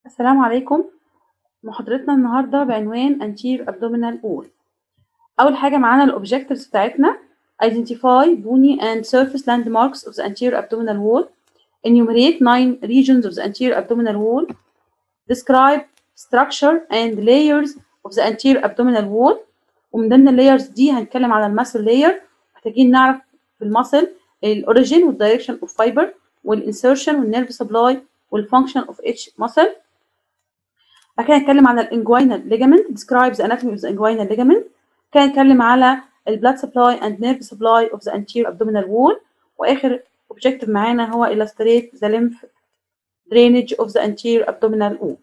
السلام عليكم محاضرتنا النهارده بعنوان anterior abdominal wall أول حاجة معانا الأوبجكتيفز بتاعتنا identify bony and surface landmarks of the anterior abdominal wall enumerate nine regions of the anterior abdominal wall describe structure and layers of the anterior abdominal wall ومن ضمن اللايرز دي هنتكلم على الماسل لاير محتاجين نعرف في الماسل الاوريجين والدايركشن اوف فايبر والانسرشن والنيرف سبلاي والفانكشن اوف اتش ماسل بعد كده نتكلم على الانجوينال ليجامنت describes the anatomy of the inguinal ligament كده نتكلم على البلاد سبلاي and nerve supply of the anterior abdominal wall واخر objective معانا هو illustrate the lymph drainage of the anterior abdominal wall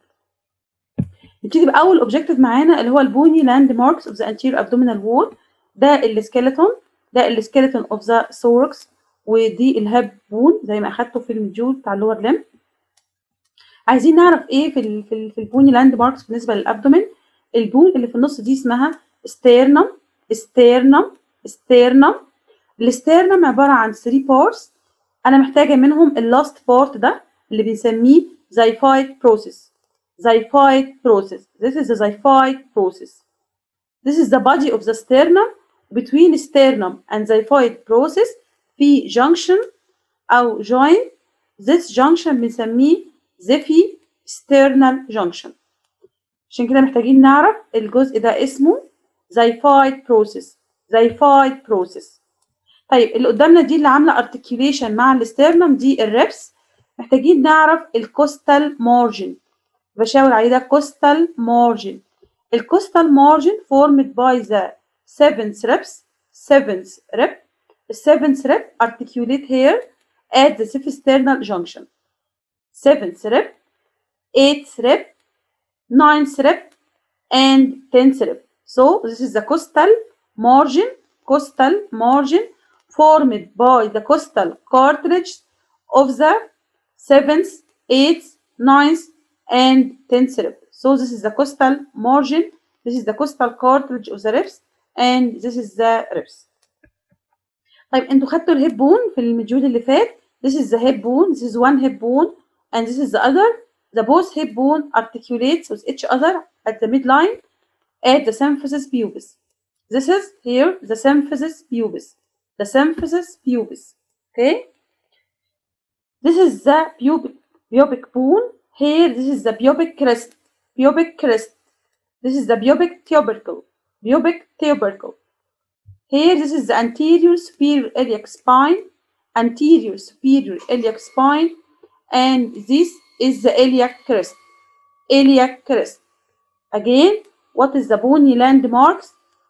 نبتدي باول objective معانا اللي هو البوني لاند ماركس of the anterior abdominal wall ده السكيلتون ده السكيلتون of the thorax ودي الهاب بون زي ما اخدته في المجول بتاع اللور ليمب عايزين نعرف ايه في ال في, ال في البوني لاند ماركس بالنسبه للابدومين البون اللي في النص دي اسمها ستيرنم ستيرنم ستيرنم الستيرنم عباره عن 3 بارتس انا محتاجه منهم اللاست بارت ده اللي بنسميه زيفايد بروسيس زيفايد بروسيس this is the xiphoid process this is the body of the sternum between sternum and xiphoid process في junction او joint this junction بنسميه زفي sternal junction عشان كده محتاجين نعرف الجزء ده اسمه زيفايد بروسيس زيفايد بروسيس طيب اللي قدامنا دي اللي عامله ارتكيوليشن مع الاسترنم دي الريبس محتاجين نعرف الكوستال مارجن بشاور عليه ده كوستال مارجن الكوستال مارجن formed by the seventh reps seventh rep the seventh rep articulate here at the sternal junction seventh rep eighth rep ninth rep and tenth rep so this is the costal margin costal margin formed by the costal cartilage of the seventh eighth ninth and tenth rep so this is the costal margin this is the costal cartilage of the reps and this is the reps طيب انتوا خدتوا الهيب بون في المديول اللي فات this is the hip bone this is one hip bone and this is the other the both hip bone articulates with each other at the midline at the symphysis pubis this is here the symphysis pubis the symphysis pubis okay this is the pubic pubic bone here this is the pubic crest pubic crest this is the pubic tubercle pubic tubercle here this is the anterior superior iliac spine anterior superior iliac spine and this is the iliac crest iliac crest again what is the bony landmarks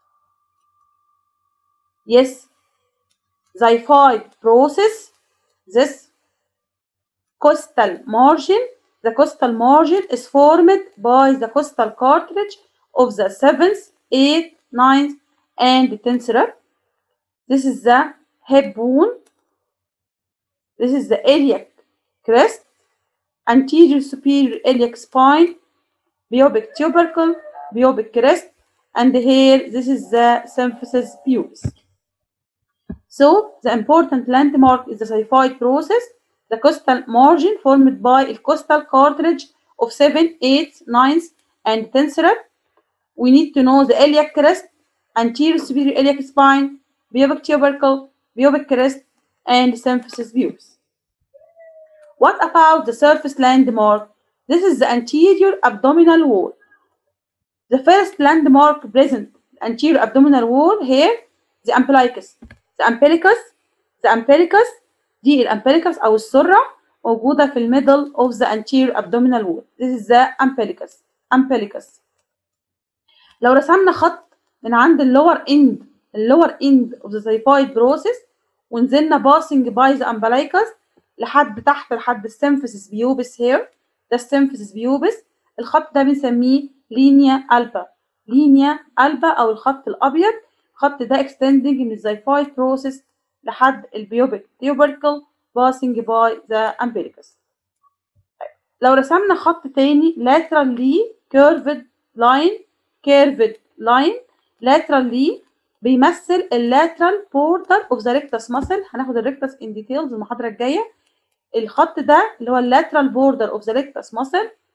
yes xiphoid process this costal margin the costal margin is formed by the costal cartilage of the seventh eighth ninth and tenth rep this is the hip bone this is the iliac crest anterior superior iliac spine pubic tubercle pubic crest and here this is the symphysis pubis so the important landmark is the xiphoid process the costal margin formed by the costal cartilage of 7 8 9 and 10th rep we need to know the iliac crest anterior superior iliac spine pubic tubercle pubic crest and symphysis pubis what about the surface landmark? This is the anterior abdominal wall. The first landmark present anterior abdominal wall here the umbilicus. The umbilicus the umbilicus دي الامبليكس أو السرة موجودة في الميدل of the anterior abdominal wall. This is the umbilicus. umbilicus. لو رسمنا خط من عند اللور end اللور end of the xiphoid process ونزلنا passing by the umbilicus لحد تحت لحد السيمفيسيس بيوبس هير ده السيمفيسيس بيوبس الخط ده بنسميه لينيا البا لينيا البا او الخط الابيض الخط ده extending من الزيفايد بروسيس لحد البيوبيك تيوبركل passing by the umbilicus لو رسمنا خط تاني laterally curved line curved line laterally بيمثل اللاترال بوردر اوف ذا ريكتس ماسل هناخد الريكتس ان ديتيلز المحاضره الجايه الخط ده اللي هو اللاترال بوردر اوف ذا ريكتس ماسل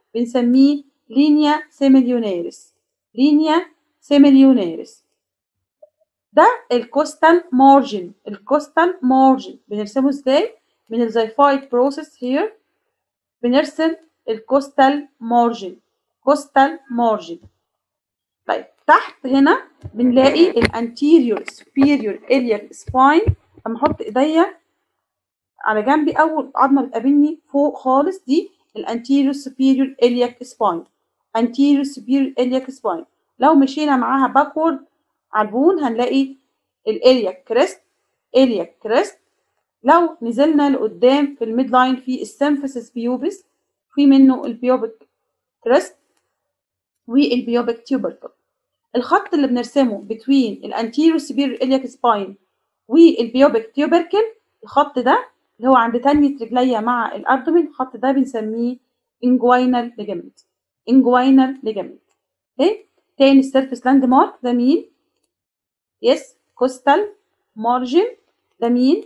بنسميه لينيا سيميليونيرس لينيا سيميليونيرس ده الكوستال مارجن الكوستال مارجن بنرسمه ازاي من الزيفايد بروسيس هير بنرسم الكوستال مارجن كوستال مارجن طيب تحت هنا بنلاقي الانتيريور سوبيريور الياك سباين لما احط ايديا على جنبي اول عظمه بتقابلني فوق خالص دي الانتيريور سوبيريور الياك سباين انتيريور سوبيريور الياك سباين لو مشينا معاها باكورد على البون هنلاقي الالياك كريست الياك كريست لو نزلنا لقدام في الميد لاين في السيمفيسيس بيوبس في منه البيوبك كريست والبيوبك تيوبركل الخط اللي بنرسمه بين الانتيريور سوبيريور الياك سباين والبيوبك تيوبركل الخط ده اللي هو عند تانية رجليا مع الابدومين الخط ده بنسميه انجوينال ليجامنت انجوينال ليجامنت اوكي تاني السيرفيس لاند مارك ده مين يس كوستال مارجن ده مين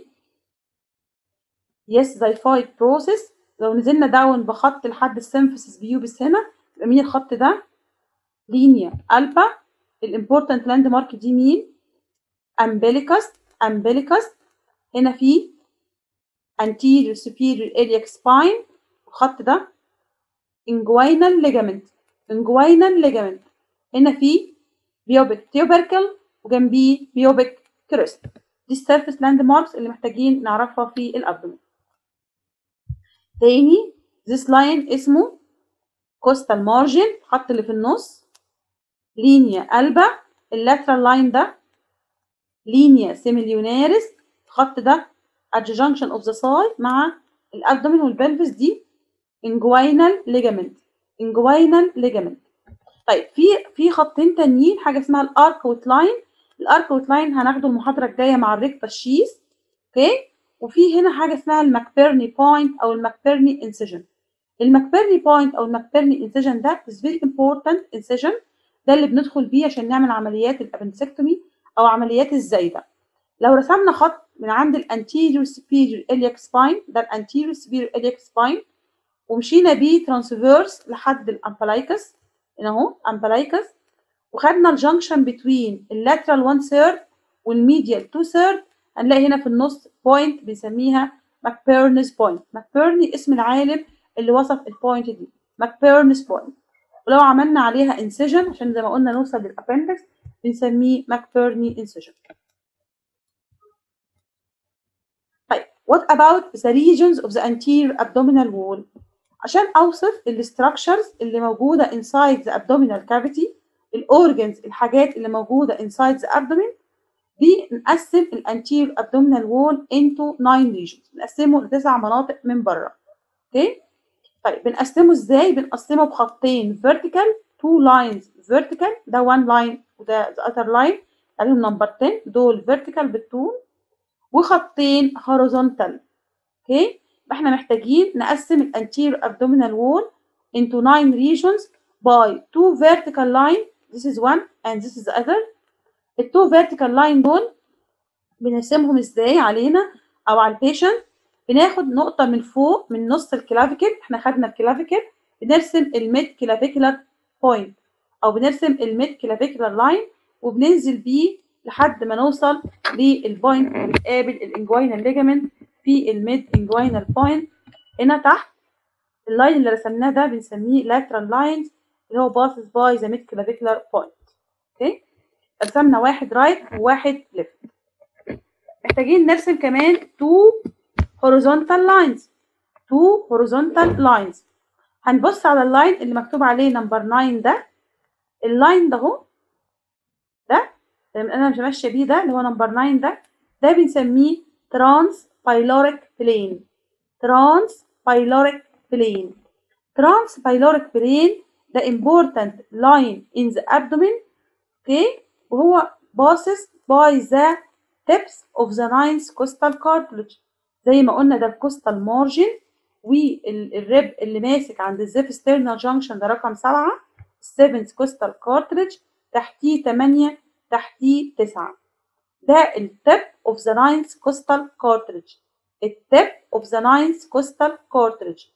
يس زيفايد بروسيس لو نزلنا داون بخط لحد السيمفيسيس بيوبس هنا يبقى مين الخط ده لينيا البا الامبورتنت لاند مارك دي مين امبليكاس امبليكاس هنا في anterior superior iliac spine الخط ده inguinal ligament inguinal ligament هنا في بيوبك tubercle وجنبيه بيوبك كريست دي السيرفيس لاند ماركس اللي محتاجين نعرفها في الابدومين تاني this line اسمه coastal margin الخط اللي في النص لينيا البا اللاترال لاين ده لينيا سيميليونيرس الخط ده at the junction of the side مع الابدومين والبلفس دي inguinal ligament inguinal ligament طيب في في خطين تانيين حاجه اسمها الارك اوت لاين الارك اوت لاين هناخده المحاضره الجايه مع الريكتا شيس اوكي وفي هنا حاجه اسمها الماكبيرني بوينت او الماكبيرني انسيجن الماكبيرني بوينت او الماكبيرني انسيجن ده is very important incision ده اللي بندخل بيه عشان نعمل عمليات الابندسكتومي او عمليات الزايده لو رسمنا خط من عند الانتيريور سوبيريور الياك سباين ده الانتيريور سوبيريور الياك سباين ومشينا بيه ترانسفيرس لحد الامبلايكس هنا اهو امبلايكس وخدنا الجنكشن بتوين اللاترال 1 ثيرد والميديال 2 ثيرد هنلاقي هنا في النص بوينت بنسميها ماكبيرنس بوينت ماكبيرني اسم العالم اللي وصف البوينت دي ماكبيرنس بوينت ولو عملنا عليها انسيجن عشان زي ما قلنا نوصل للابندكس بنسميه ماكبيرني انسيجن طيب what about the regions of the anterior abdominal wall عشان اوصف الاستراكشرز اللي موجوده inside the abdominal cavity الاورجنز الحاجات اللي موجوده inside the abdomen دي نقسم الانتير abdominal wall into 9 regions بنقسمه لتسع مناطق من بره اوكي طيب بنقسمه ازاي بنقسمه بخطين vertical two lines vertical ده one line وده the other line عليهم نمبر 10 دول vertical بالطول وخطين horizontal اوكي احنا محتاجين نقسم الانتير abdominal wall into 9 regions by two vertical line this is one and this is the other التو vertical line دول بنرسمهم ازاي علينا او على البيشنت بناخد نقطة من فوق من نص الكلافيكل احنا خدنا الكلافيكل بنرسم الميد كلافيكولار بوينت او بنرسم الميد كلافيكولار لاين وبننزل بيه لحد ما نوصل للبوينت اللي بتقابل الانجوينال ليجامنت في الميد انجوينال بوينت هنا تحت اللاين اللي رسمناه ده بنسميه lateral lines اللي هو passes by the mid clavicular point اوكي رسمنا واحد رايت right وواحد ليفت محتاجين نرسم كمان two horizontal lines two horizontal lines هنبص على اللاين اللي مكتوب عليه نمبر 9 ده اللاين ده اهو ده اللي انا مش ماشيه بيه ده اللي هو نمبر 9 ده ده بنسميه ترانس بايلوريك بلين ترانس بايلوريك بلين ترانس بايلوريك بلين ده important line in the abdomen اوكي وهو passes by the tips of the ninth costal cartilage زي ما قلنا ده الكوستال مارجن والريب اللي ماسك عند الزيف ستيرنال جانكشن ده رقم سبعة السيفنث كوستال كارتريج تحتيه تمانية تحتيه تسعة ده التب of the ninth costal cartilage التب of the ninth costal cartilage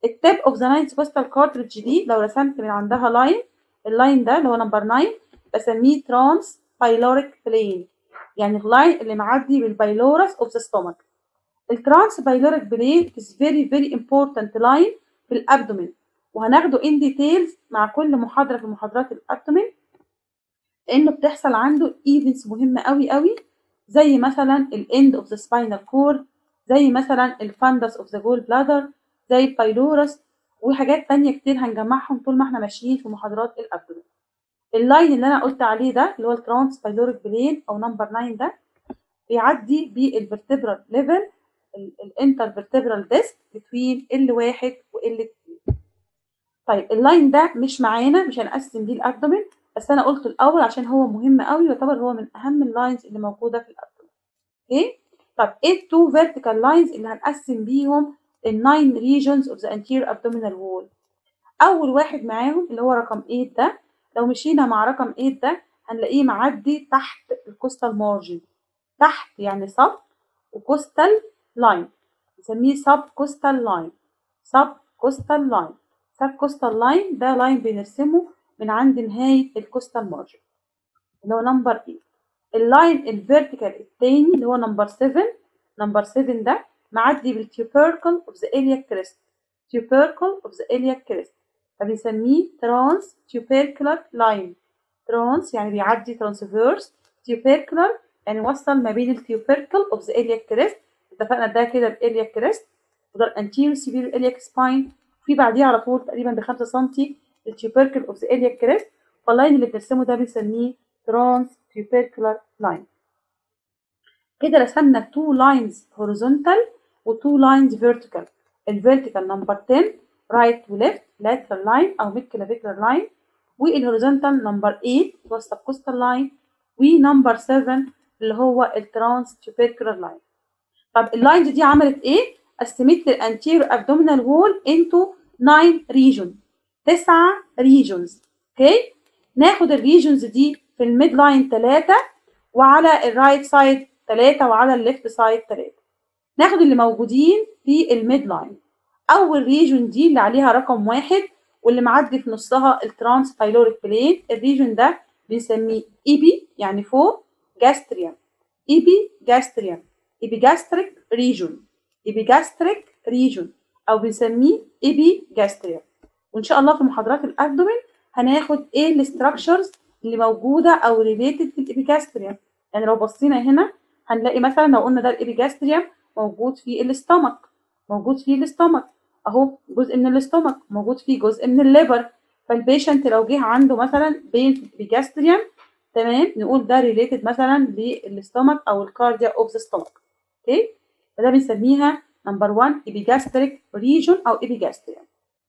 التيب اوف ذا ناينث كوستال كارتريدج دي لو رسمت من عندها لاين اللاين ده اللي هو نمبر 9 بسميه ترانس بايلوريك بلين يعني اللاين اللي معدي بالبايلورس اوف ذا ستومك الترانس بايلوريك بلين is very very important line في الابدومين وهناخده in details مع كل محاضرة في محاضرات الابدومين لانه بتحصل عنده ايفنتس مهمة قوي قوي زي مثلا الاند اوف ذا سباينال كورد زي مثلا الفاندس اوف ذا جول بلادر زي البايلورس وحاجات تانية كتير هنجمعهم طول ما احنا ماشيين في محاضرات الابدومين اللاين اللي انا قلت عليه ده اللي هو الترانس بايلوريك بلين او نمبر 9 ده بيعدي بالفرتبرال ليفل الانتر فيرتبرال ديسك بتوين ال واحد وال 2 طيب اللاين ده مش معانا مش هنقسم بيه الابدومين بس انا قلت الاول عشان هو مهم قوي يعتبر هو من اهم اللاينز اللي موجوده في الابدومين اوكي طب ايه التو فيرتيكال لاينز اللي هنقسم بيهم الناين ريجنز اوف ذا anterior abdominal wall اول واحد معاهم اللي هو رقم 8 ده لو مشينا مع رقم 8 ده هنلاقيه معدي تحت الكوستال مارجن تحت يعني سب وكوستال لاين نسميه سب كوستال لاين سب كوستال لاين سب كوستال لاين ده لاين بنرسمه من عند نهاية الكوستال مارجن اللي هو نمبر 8 اللاين الفيرتيكال التاني اللي هو نمبر 7 نمبر 7 ده معدي بالتيوبركل اوف ذا iliac crest tubercle of the iliac crest فبنسميه ترانس tubercular line ترانس يعني بيعدي ترانسفيرس tubercular يعني وصل ما بين التيوبركل اوف ذا iliac crest اتفقنا ده كده الالياك كريست وده الانتيريور سيفير الياك سباين في بعديه على طول تقريبا ب 5 سم التيوبركل اوف ذا الياك كريست واللاين اللي بنرسمه ده بنسميه ترانس تيوبركلر لاين كده رسمنا تو لاينز هوريزونتال وتو لاينز فيرتيكال الفيرتيكال نمبر 10 رايت وليفت لاترال لاين او ميد كلافيكولار لاين والهوريزونتال نمبر 8 هو السبكوستال لاين ونمبر 7 اللي هو الترانس تيوبركلر لاين طب اللاينز دي عملت ايه؟ قسمت لي الانتيريور ابدومينال وول انتو 9 ريجون تسعة ريجونز اوكي ناخد الريجونز دي في الميد لاين 3 وعلى الرايت سايد 3 وعلى الليفت سايد 3 ناخد اللي موجودين في الميد لاين اول ريجون دي اللي عليها رقم واحد واللي معدي في نصها الترانس بايلوريك بلين الريجون ده بنسميه ايبي يعني فوق جاستريوم ايبي جاستريوم ايبيجاستريك ريجون ايبيجاستريك ريجون او بنسميه ايبيجاستريا وان شاء الله في محاضرات الابدومين هناخد ايه الاستراكشرز اللي موجوده او ريليتد في الابيجاستريا يعني لو بصينا هنا هنلاقي مثلا لو قلنا ده الابيجاستريا موجود في الاستومك موجود فيه الاستومك اهو جزء من الاستومك موجود فيه جزء من الليفر فالبيشنت لو جه عنده مثلا بين في الابيجاستريا تمام نقول ده ريليتد مثلا للاستومك او الكارديا اوف ذا ستومك اوكي فده بنسميها نمبر 1 ايبيجاستريك ريجون او ايبيجاستريا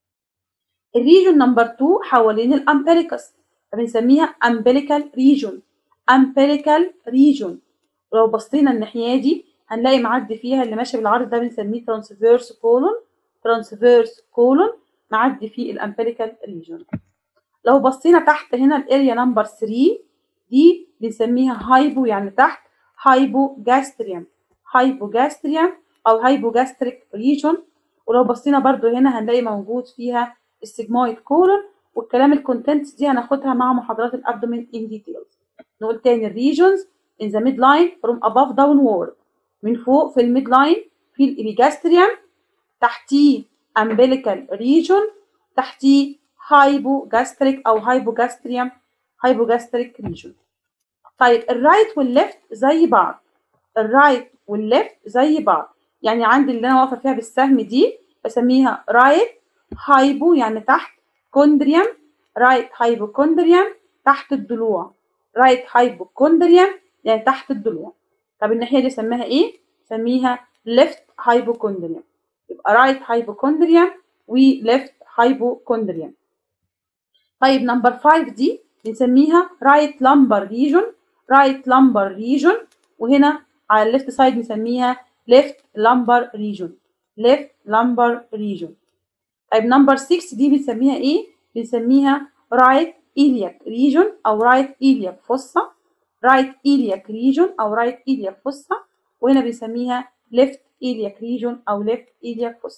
الريجون نمبر 2 حوالين الامبليكس فبنسميها امبليكال ريجون امبليكال ريجون لو بصينا الناحيه دي هنلاقي معدي فيها اللي ماشي بالعرض ده بنسميه ترانسفيرس كولون ترانسفيرس كولون معدي فيه الامبليكال ريجون لو بصينا تحت هنا الاريا نمبر 3 دي بنسميها هايبو يعني تحت هايبو جاستريوم هايبوجاستريا او هايبوجاستريك ريجون ولو بصينا برضو هنا هنلاقي موجود فيها السيجمويد كولون والكلام الكونتنتس دي هناخدها مع محاضرات الابدومين ان ديتيلز نقول تاني الريجونز in the midline from above downward من فوق في الميد لاين في الابيجاستريوم تحتيه umbilical region تحتيه هايبوجاستريك او هايبوجاستريوم هايبوجاستريك ريجون طيب الرايت والليفت زي بعض الرايت والليفت زي بعض يعني عندي اللي انا واقفه فيها بالسهم دي بسميها رايت هايبو يعني تحت كوندريوم رايت هايبوكوندريوم تحت الضلوع رايت هايبوكوندريوم يعني تحت الضلوع طب الناحيه دي سميها ايه سميها ليفت هايبوكوندريوم يبقى رايت هايبوكوندريوم وليفت هايبوكوندريوم طيب نمبر 5 دي بنسميها رايت لامبر ريجون رايت لامبر ريجون وهنا على الليفت سايد نسميها ليفت لامبر ريجون ليفت لامبر ريجون طيب نمبر 6 دي بنسميها ايه بنسميها رايت إلياك ريجون او رايت إلياك فوسا رايت إلياك ريجون او رايت إلياك فوسا وهنا بنسميها ليفت إلياك ريجون او ليفت إلياك فوسا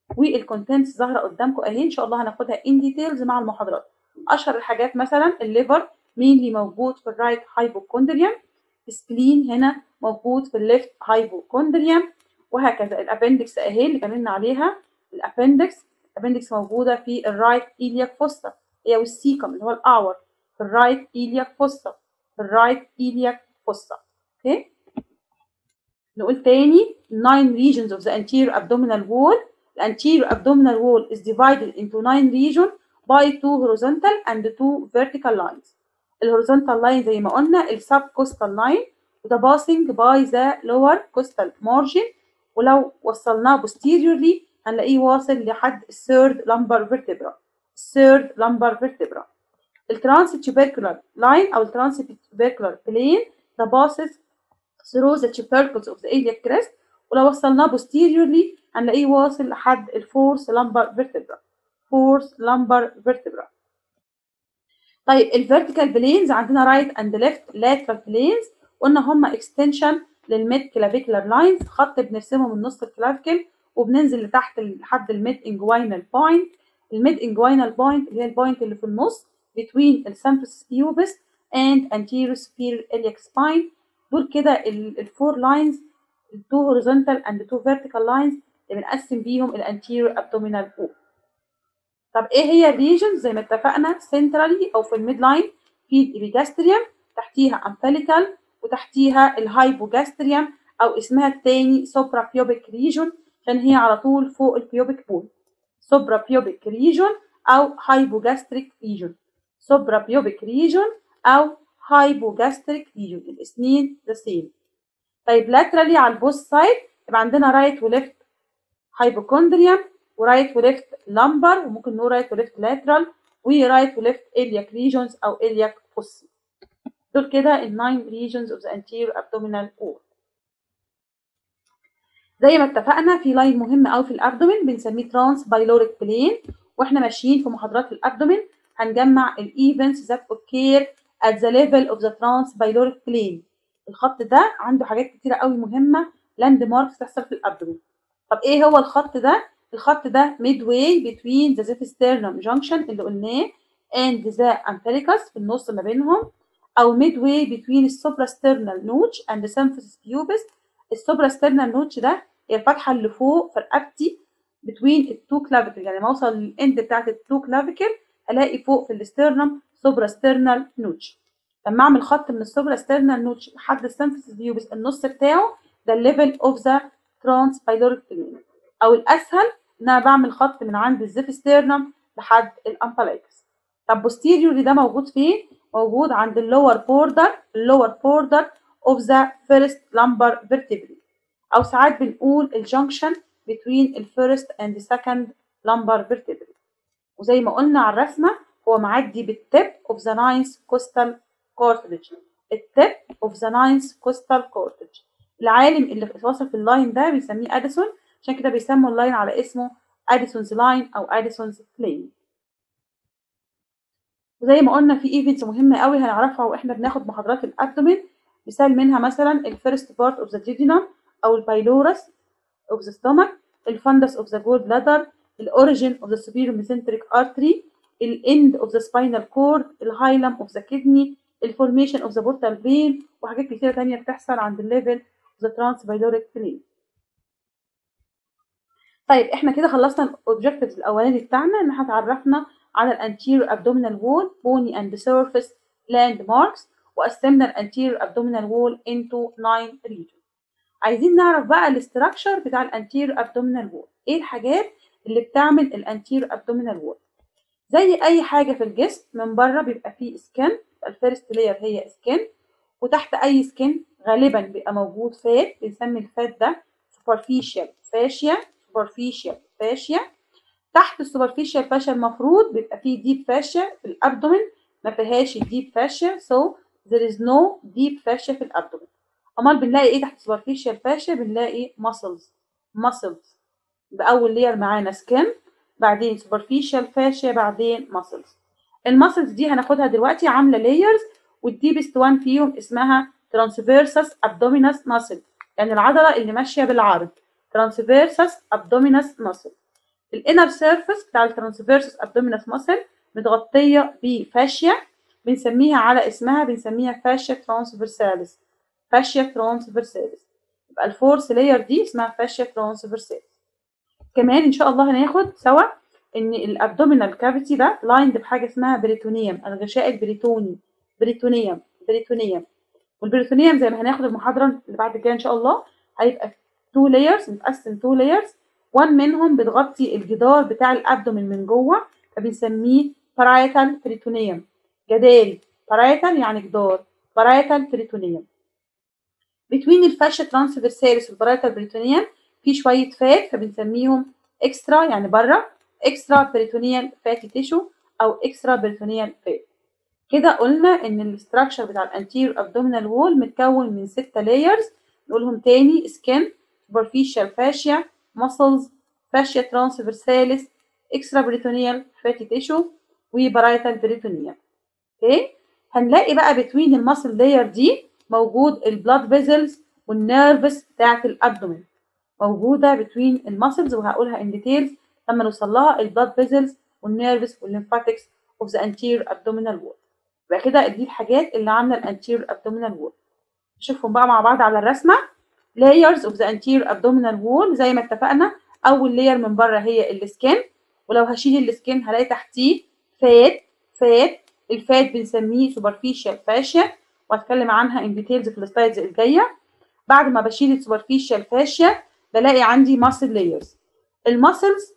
والكونتنتس ظاهره قدامكم اهي ان شاء الله هناخدها ان ديتيلز مع المحاضرات اشهر الحاجات مثلا الليفر مينلي موجود في الرايت هايبوكوندريوم سبلين هنا موجود في الليفت هايبوكوندريوم وهكذا الابندكس اهي اللي اتكلمنا عليها الابندكس الابندكس موجوده في الرايت ايلياك فوستا هي والسيكم اللي هو الاعور في الرايت ايلياك فوستا في الرايت ايلياك فوستا اوكي نقول تاني 9 regions of the anterior abdominal wall the anterior abdominal wall is divided into 9 regions by two horizontal and two vertical lines الهوريزونتال لاين زي ما قلنا السب كوستال لاين وده passing by the lower coastal margin ولو وصلناه posteriorly هنلاقيه واصل لحد الثيرد lumbar vertebra الثيرد lumbar vertebra الترانس tubercular line او الترانس tubercular plane ده passes through the tubercles of the iliac crest ولو وصلناه posteriorly هنلاقيه واصل لحد الفورث lumbar vertebra fourth lumbar vertebra طيب الفيرتيكال بلينز عندنا رايت اند ليفت لاترال بلينز قلنا هما اكستنشن للميد كلافيكولار لاينز خط بنرسمه من نص الكلافيكل وبننزل لتحت لحد الميد انجوينال بوينت الميد انجوينال بوينت اللي هي البوينت اللي في النص between السامبس بيوبس and anterior superior iliac spine دول كده الفور لاينز التو هوريزونتال اند تو فيرتيكال لاينز اللي بنقسم بيهم الانتيريور ابدومينال وول طب ايه هي الريجنز زي ما اتفقنا سنترالي او في الميد لاين في الابيجاستريوم تحتيها امبليكال وتحتيها الهايبوجاستريوم او اسمها التاني سوبرا بيوبيك ريجون عشان هي على طول فوق البيوبيك بول سوبرا بيوبيك ريجون او هايبوجاستريك ريجون سوبرا بيوبيك ريجون او هايبوجاستريك ريجون الاثنين ذا سيم طيب لاترالي على البوث سايد يبقى عندنا رايت وليفت هايبوكوندريوم ورايت وليفت لامبر وممكن نقول رايت وليفت لاترال ورايت وليفت iliac ريجونز او iliac fossa دول كده ال 9 regions of the anterior abdominal wall زي ما اتفقنا في لاين مهم قوي في الابدومين بنسميه ترانس بايلوريك بلين واحنا ماشيين في محاضرات الابدومين هنجمع الايفنتس ذات اوكير at the level of the transpyloric plane الخط ده عنده حاجات كتيره قوي مهمه لاند ماركس تحصل في الابدومين طب ايه هو الخط ده الخط ده midway between the sternum junction اللي قلناه and the umbilicus في النص ما بينهم او midway between السوبراسترنال نوتش and the symphysis pubis السوبراسترنال نوتش ده هي الفتحه اللي فوق في رقبتي between التو كلافيكل يعني ما اوصل للاند بتاعت التو كلافيكل الاقي فوق في الاسترنم سوبراسترنال نوتش لما اعمل خط من السوبراسترنال نوتش لحد السيمفيسيس بيوبس النص بتاعه ده الليفل اوف ذا ترانسبايلوريك بلين او الاسهل ان انا بعمل خط من عند الزيف ستيرنم لحد الامبلايكس طب بوستيريوري ده موجود فين موجود عند اللور بوردر اللور بوردر اوف ذا فيرست لامبر فيرتبري او ساعات بنقول الجنكشن between الفيرست اند second lumbar vertebrae وزي ما قلنا على الرسمه هو معدي بالتب اوف ذا ناينث كوستال كورتج التب اوف ذا ناينث كوستال كورتج العالم اللي وصل في اللاين ده بيسميه اديسون عشان كده بيسموا اللاين على اسمه اديسونز لاين او اديسونز بلين وزي ما قلنا في ايفنتس مهمه قوي هنعرفها واحنا بناخد محاضرات الابدومين مثال منها مثلا الفيرست بارت اوف ذا جيجينم او البايلورس اوف ذا ستومك الفندس اوف ذا جول بلادر الاوريجين اوف ذا superior mesenteric artery الاند اوف ذا سباينال كورد الهايلم اوف ذا كدني الفورميشن اوف ذا بورتال فين وحاجات كتيره تانية بتحصل عند الليفل اوف ذا ترانسبايلوريك بلين طيب احنا كده خلصنا الاوبجكتيفز الاولاني بتاعنا ان احنا اتعرفنا على الانتيريور ابدومينال وول بوني اند سيرفيس لاند ماركس وقسمنا الانتيريور ابدومينال وول انتو 9 ريجن عايزين نعرف بقى الاستراكشر بتاع الانتيريور ابدومينال وول ايه الحاجات اللي بتعمل الانتيريور ابدومينال وول زي اي حاجه في الجسم من بره بيبقى فيه سكن الفيرست لاير هي سكن وتحت اي سكن غالبا بيبقى موجود فات بنسمي الفات ده superficial fascia superficial fascia تحت السوبرفيشال فاشيا المفروض بيبقى فيه ديب فاشيا في الابدومين ما فيهاش الديب فاشيا so there is no deep fascia في الابدومين امال بنلاقي ايه تحت السوبرفيشال فاشيا بنلاقي muscles muscles باول لير معانا سكن بعدين superficial فاشيا بعدين muscles المسلز دي هناخدها دلوقتي عامله لايرز والديبست وان فيهم اسمها transversus abdominis muscle يعني العضله اللي ماشيه بالعرض transversus abdominis muscle الانر سيرفيس بتاع الترانسفيرسس ابدومينس ماسل متغطيه بفاشيا بنسميها على اسمها بنسميها فاشيا ترانسفيرساليس فاشيا ترانسفيرساليس يبقى الفورث لاير دي اسمها فاشيا ترانسفيرساليس كمان ان شاء الله هناخد سوا ان الابدومينال كافيتي ده لايند بحاجه اسمها بريتونيوم الغشاء البريتوني بريتونيوم بريتونيوم والبريتونيوم زي ما هناخد المحاضره اللي بعد كده ان شاء الله هيبقى تو لايرز متقسم تو لايرز وان منهم بتغطي الجدار بتاع الابدومين من جوه فبنسميه بارايتال بريتونيوم جداري بارايتال يعني جدار بارايتال بريتونيوم بتوين الفاشا ترانسفيرساليس والبارايتال بريتونيوم في شويه فات فبنسميهم اكسترا يعني بره اكسترا بريتونيال فاتي تيشو او اكسترا بريتونيال فات كده قلنا ان الاستراكشر بتاع الانتير ابدومينال وول متكون من ستة لايرز نقولهم تاني سكين superficial fascia muscles fascia transversalis extra peritoneal fatty tissue وبرايتال بريتونيوم اوكي هنلاقي بقى بتوين الماسل لاير دي موجود البلاد فيزلز والنيرفز بتاعت الابدومين موجوده بتوين الماسلز وهقولها ان ديتيلز لما نوصل لها البلاد فيزلز والنيرفز والليمفاتكس اوف ذا انتير ابدومينال وول يبقى كده دي الحاجات اللي عامله الانتير ابدومينال وول نشوفهم بقى مع بعض على الرسمه layers of the anterior abdominal wall زي ما اتفقنا اول لاير من بره هي السكين ولو هشيل السكين هلاقي تحتيه فات فات الفات بنسميه superficial fascia وهتكلم عنها in details في السلايدز الجايه بعد ما بشيل السوبرفيشال fascia بلاقي عندي muscle layers الماسلز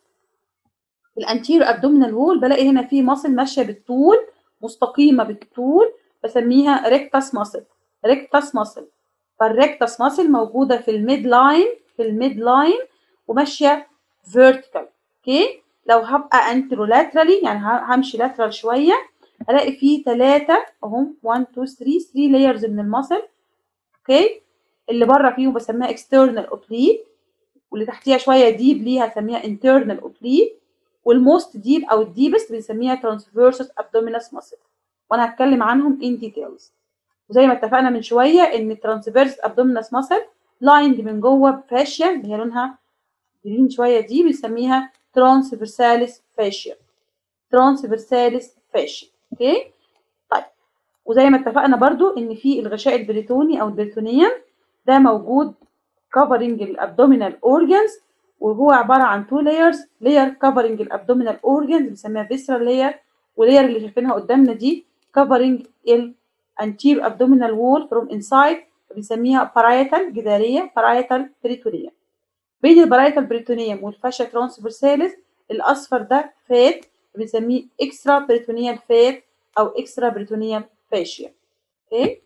الانتير ابدومينال وول بلاقي هنا في ماسل ماشيه بالطول مستقيمه بالطول بسميها ريكتاس ماسل ريكتاس ماسل فالريكتاس ماسل موجوده في الميد لاين في الميد لاين وماشيه فيرتيكال اوكي لو هبقى انترولاترالي يعني همشي لاترال شويه الاقي فيه ثلاثه اهم 1 2 3 3 لايرز من الماسل اوكي اللي بره فيهم بسميها اكسترنال اوبليك واللي تحتيها شويه ديب ليها هسميها internal اوبليك والموست ديب او الديبست بنسميها ترانسفيرسس ابدومينس ماسل وانا هتكلم عنهم ان ديتيلز وزي ما اتفقنا من شويه ان الترانسفيرس ابدومينس ماسل لايند من جوه بفاشيا اللي هي لونها جرين شويه دي بنسميها ترانسفيرساليس فاشيا ترانسفيرساليس فاشيا اوكي طيب وزي ما اتفقنا برضو ان في الغشاء البريتوني او البريتونيوم ده موجود covering الابدومينال اورجانز وهو عباره عن تو لايرز لاير كفرنج الابدومينال اورجانز بنسميها فيسرال لاير ولاير اللي شايفينها قدامنا دي كفرنج الانتير ابدومينال وول فروم انسايد بنسميها بارايتال جداريه بارايتال بريتونيوم بين البارايتال بريتونيوم والفاشا ترانسفيرساليس الاصفر ده فات بنسميه اكسترا بريتونيال فات او اكسترا بريتونيال فاشيا اوكي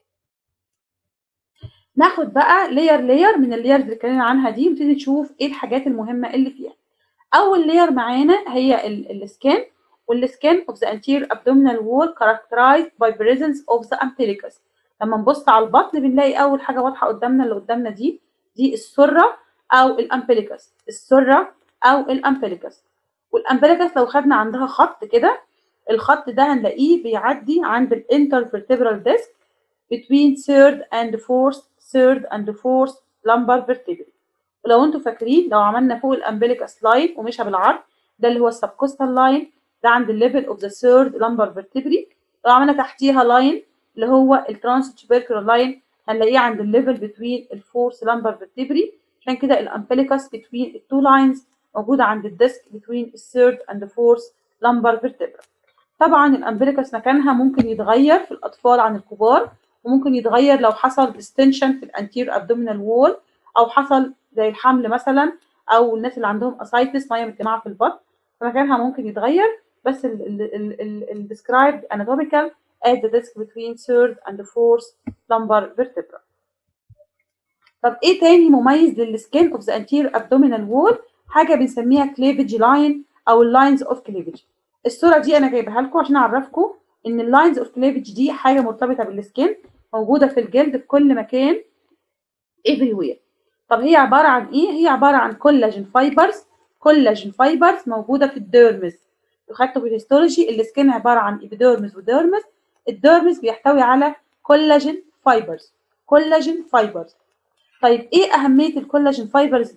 ناخد بقى لاير لاير من اللايرز اللي اتكلمنا عنها دي ونبتدي نشوف ايه الحاجات المهمه اللي فيها اول لاير معانا هي السكان والسكان of the anterior abdominal wall characterized by presence of the umbilicus لما نبص على البطن بنلاقي اول حاجه واضحه قدامنا اللي قدامنا دي دي السره او الامبليكس السره او الامبليكس والامبليكس لو خدنا عندها خط كده الخط ده هنلاقيه بيعدي عند الانترفيرتبرال ديسك between third and fourth third and fourth lumbar vertebrae ولو انتوا فاكرين لو عملنا فوق الامبليكس لاين ومشى بالعرض ده اللي هو السبكوستال لاين ده عند الليفل اوف ذا third lumbar vertebrae لو عملنا تحتيها لاين اللي هو الترانس tubercular لاين هنلاقيه عند الليفل بتوين الفورث lumbar vertebrae عشان كده الامبليكس بتوين التو لاينز موجوده عند الديسك بتوين الثيرد اند فورث lumbar vertebrae طبعا الامبليكس مكانها ممكن يتغير في الاطفال عن الكبار وممكن يتغير لو حصل ديستنشن في الانتير ابدومينال وول او حصل زي الحمل مثلا او الناس اللي عندهم اسايتس ميه مجتمعه في البطن فمكانها ممكن يتغير بس ال described anatomical at the disc between third and fourth lumbar vertebra. طب ايه تاني مميز للسكين اوف ذا anterior abdominal wall حاجه بنسميها cleavage line او اللاينز اوف cleavage. الصوره دي انا جايبها لكم عشان اعرفكم ان اللاينز اوف cleavage دي حاجه مرتبطه بالسكين موجوده في الجلد في كل مكان everywhere. طب هي عباره عن ايه؟ هي عباره عن كولاجين فايبرز كولاجين فايبرز موجوده في الديرمس. خدتوا في الهيستولوجي السكين عباره عن ايبيديرمس وديرمس الديرمس بيحتوي على كولاجين فايبرز كولاجين فايبرز طيب ايه اهميه الكولاجين فايبرز دي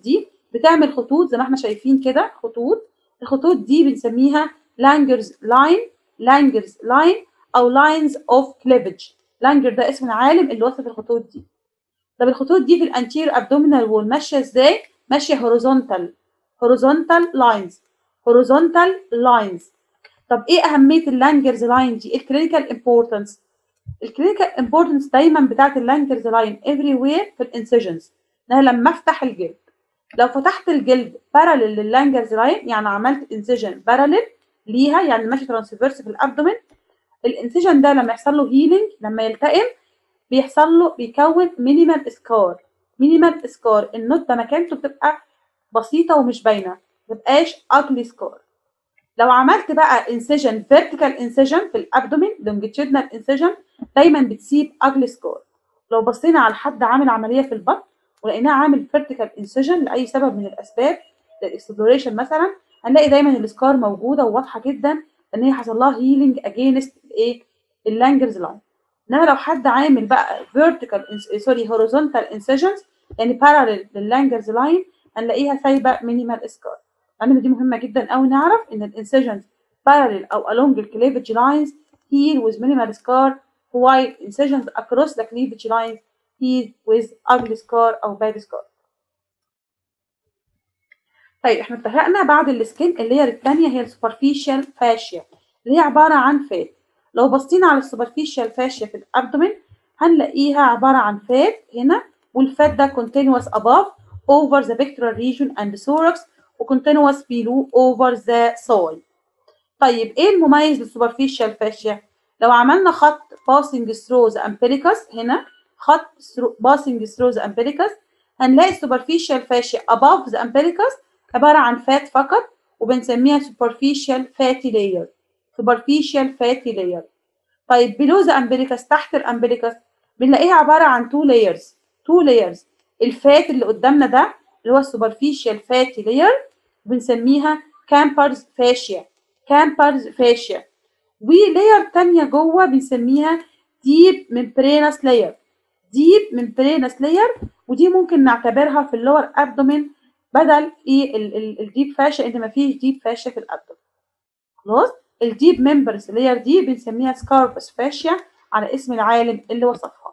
بتعمل خطوط زي ما احنا شايفين كده خطوط الخطوط دي بنسميها لانجرز لاين لانجرز لاين او لاينز اوف كليفج لانجر ده اسم العالم اللي وصف الخطوط دي طب الخطوط دي في الانتير ابدومينال وول ماشيه ازاي ماشيه هوريزونتال هوريزونتال لاينز هوريزونتال لاينز طب ايه اهميه اللانجرز لاين دي الكلينيكال امبورتنس الكلينيكال امبورتنس دايما بتاعت اللانجرز لاين افري وير في الانسيجنز انا لما افتح الجلد لو فتحت الجلد باراليل لللانجرز لاين يعني عملت انسيجن باراليل ليها يعني ماشي ترانسفيرس في الابدومين الانسيجن ده لما يحصل له هيلينج لما يلتئم بيحصل له بيكون مينيمال سكار مينيمال سكار النوت ده مكانته بتبقى بسيطه ومش باينه ما تبقاش اجلي سكار لو عملت بقى انسيجن فيرتيكال انسيجن في الابدومين لونجيتيودنال انسيجن دايما بتسيب اجلي سكار لو بصينا على حد عامل عمليه في البطن ولقيناه عامل فيرتيكال انسيجن لاي سبب من الاسباب للاكسبلوريشن مثلا هنلاقي دايما السكار موجوده وواضحه جدا ان هي حصل لها هيلينج اجينست الايه اللانجرز لاين انما لو حد عامل بقى فيرتيكال سوري هوريزونتال انسيجنز يعني باراليل لللانجرز لاين هنلاقيها سايبه مينيمال سكار العلامه دي مهمه جدا قوي نعرف ان الانسيجنز parallel او along the cleavage lines heal with minimal scar while incisions across the cleavage lines heal with ugly scar او bad scar طيب احنا اتفقنا بعد السكين اللير الثانيه هي السوبرفيشال فاشيا اللي هي عباره عن فات لو بصينا على السوبرفيشال فاشيا في الابدومين هنلاقيها عباره عن فات هنا والفات ده continuous above over the pectoral region and the thorax وcontinuous below over the soil طيب ايه المميز للسوبرفيشال فاشيا لو عملنا خط passing through the umbilicus هنا خط passing through the umbilicus هنلاقي السوبرفيشال فاشيا above the umbilicus عبارة عن فات فقط وبنسميها superficial fatty layer superficial fatty layer طيب below the umbilicus تحت الامبليكس بنلاقيها عبارة عن two layers two layers الفات اللي قدامنا ده اللي هو السوبرفيشال فاتي layer بنسميها كامبرز فاشيا كامبرز فاشيا ولاير تانية جوه بنسميها ديب ممبرينس لاير ديب ممبرينس لاير ودي ممكن نعتبرها في اللور ابدومين بدل ايه الديب فاشيا ان مفيش ديب فاشيا في الابدومين خلاص الديب ممبرز لاير دي بنسميها سكاربس فاشيا على اسم العالم اللي وصفها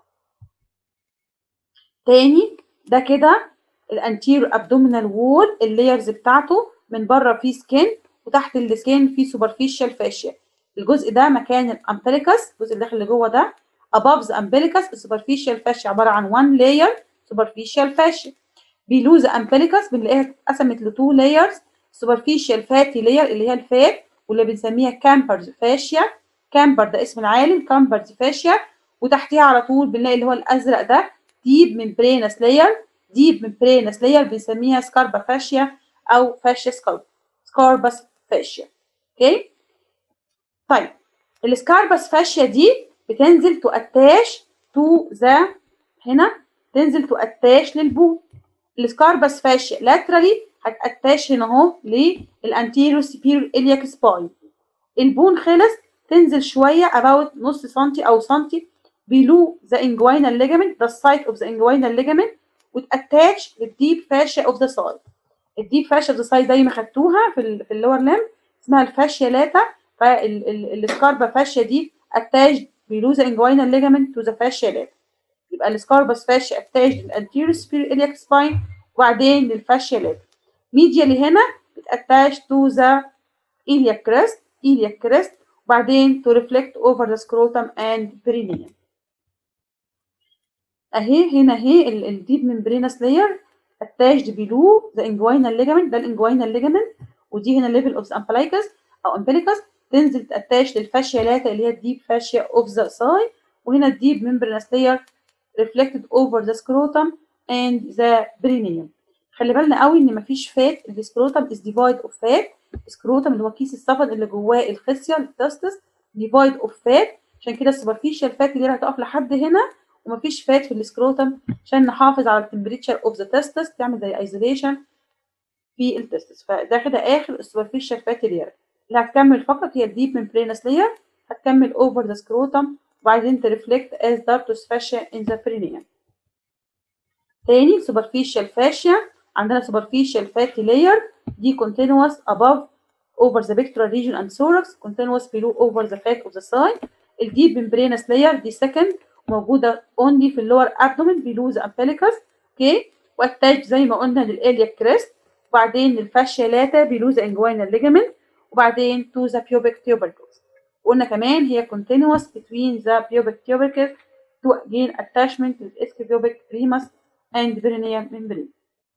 تاني ده كده الانتيرو ابدومينال وول اللايرز بتاعته من بره فيه سكين وتحت السكين فيه سوبرفيشال فاشيا الجزء ده مكان الامبليكس الجزء اللي داخل اللي جوه ده above the umbilicus السوبرفيشال فاشيا عباره عن one layer superficial فاشيا below the umbilicus بنلاقيها اتقسمت ل two layers superficial fatty layer اللي هي الفات واللي بنسميها كامبرز فاشيا كامبر ده اسم العالم كامبرز فاشيا وتحتيها على طول بنلاقي اللي هو الازرق ده ديب ممبرينس لاير ديب ممبرينس لاير بنسميها سكاربا فاشيا او فاشيا سكارب سكاربس فاشيا اوكي طيب السكاربس فاشيا دي بتنزل تؤتاش تو ذا هنا تنزل تؤتاش للبون السكاربس فاشيا لاترالي هتأتاش هنا اهو للانتيريو سبيريور الياك سباين البون خلص تنزل شويه about نص سنتي او سنتي below the inguinal ligament the site of the inguinal ligament وتأتاش للديب فاشيا اوف ذا سايد الديب فاشيا اوف ذا سايد زي ما خدتوها في ال في اللور ليم اسمها الفاشيا لاتا فالسكاربا فاشيا دي اتاش below the inguinal ligament to the fascia لاتا يبقى السكاربس فاشيا اتاش للانتيريور سبيريور الياك سباين وبعدين للفاشيا لاتا ميديالي هنا بتاتاش to the iliac crest iliac crest وبعدين to reflect over the scrotum and perineum اهي هنا اهي الديب ممبرينس لاير اتاجد بيلو ذا انجوينال ليجامنت ده الانجوينال ليجامنت ودي هنا ليفل اوف امبلايكس او امبليكس تنزل تاتاش للفاشيا لاتا اللي هي الديب فاشيا اوف ذا ساي وهنا الديب ممبرينس لاير ريفلكتد اوفر ذا سكروتم اند ذا برينيوم خلي بالنا قوي ان مفيش فات السكروتم از ديفايد اوف فات السكروتم اللي هو كيس الصفد اللي جواه الخصيه التستس ديفايد اوف فات عشان كده السوبرفيشال فات اللي هتقف لحد هنا ومفيش فات في السكروتم عشان نحافظ على التمبريتشر اوف ذا تستس تعمل زي ايزوليشن في التستس فده كده اخر السوبرفيشال فات لير اللي هتكمل فقط هي الديب ممبرينس لير هتكمل اوفر ذا سكروتم وبعدين ترفلكت از دارتوس فاشيا ان ذا برينيوم تاني سوبرفيشال فاشيا عندنا superficial fatty layer دي continuous above over the pectoral region and thorax continuous below over the fat of the thigh الديب membranous layer دي second موجودة only في اللور abdomen below the umbilicus اوكي واتاج زي ما قلنا للاليا كريست وبعدين للفاشيا لاتا below the inguinal ligament وبعدين to the pubic tubercles قلنا كمان هي continuous between the pubic tubercles to gain attachment to the ischiopubic ramus and perineal membrane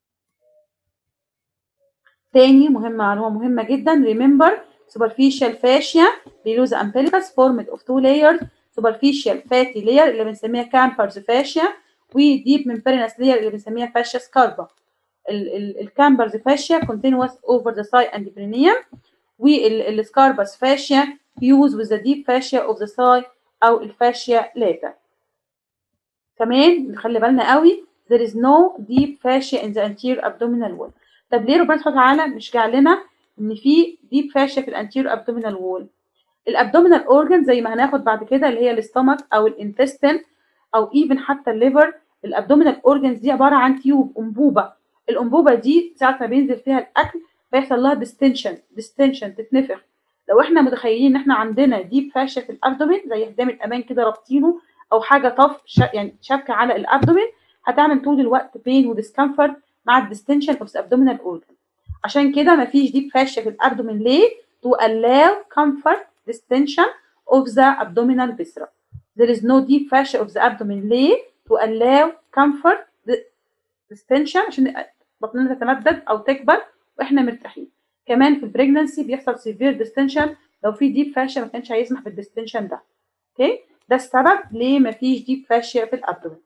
تاني مهمة معلومة مهمة جدا remember superficial fascia below the umbilicus formed of two layers superficial fatty layer اللي بنسميها campers fascia وديب membranous layer اللي بنسميها fascia scarpa الكامبرز fascia continuous over the thigh and perineum والسكاربس fascia fuse with the deep fascia of the thigh او الفاشيا لاتا كمان نخلي بالنا قوي there is no deep fascia in the anterior abdominal wall طب ليه ربنا سبحانه وتعالى مش جعل لنا ان في deep fascia في الانتيريور abdominal wall الابدومينال اورجن زي ما هناخد بعد كده اللي هي الاستومك او الانتستين او ايفن حتى الليفر الابدومينال اورجنز دي عباره عن تيوب انبوبه الانبوبه دي ساعه ما بينزل فيها الاكل بيحصل لها ديستنشن ديستنشن تتنفخ لو احنا متخيلين ان احنا عندنا ديب فاشيا في الابدومين زي حزام الامان كده رابطينه او حاجه طف يعني شبكه على الابدومين هتعمل طول الوقت بين وديسكمفورت مع الديستنشن اوف abdominal organ عشان كده مفيش ديب فاشيا في الابدومين ليه to allow comfort distension of the abdominal viscera there is no deep fascia of the abdomen ليه to allow comfort distension عشان بطننا تتمدد او تكبر واحنا مرتاحين كمان في البريجننسي بيحصل سيفير ديستنشن لو في ديب فاشيا ما كانش هيسمح بالديستنشن ده اوكي ده السبب ليه ما فيش ديب فاشيا في الابدومين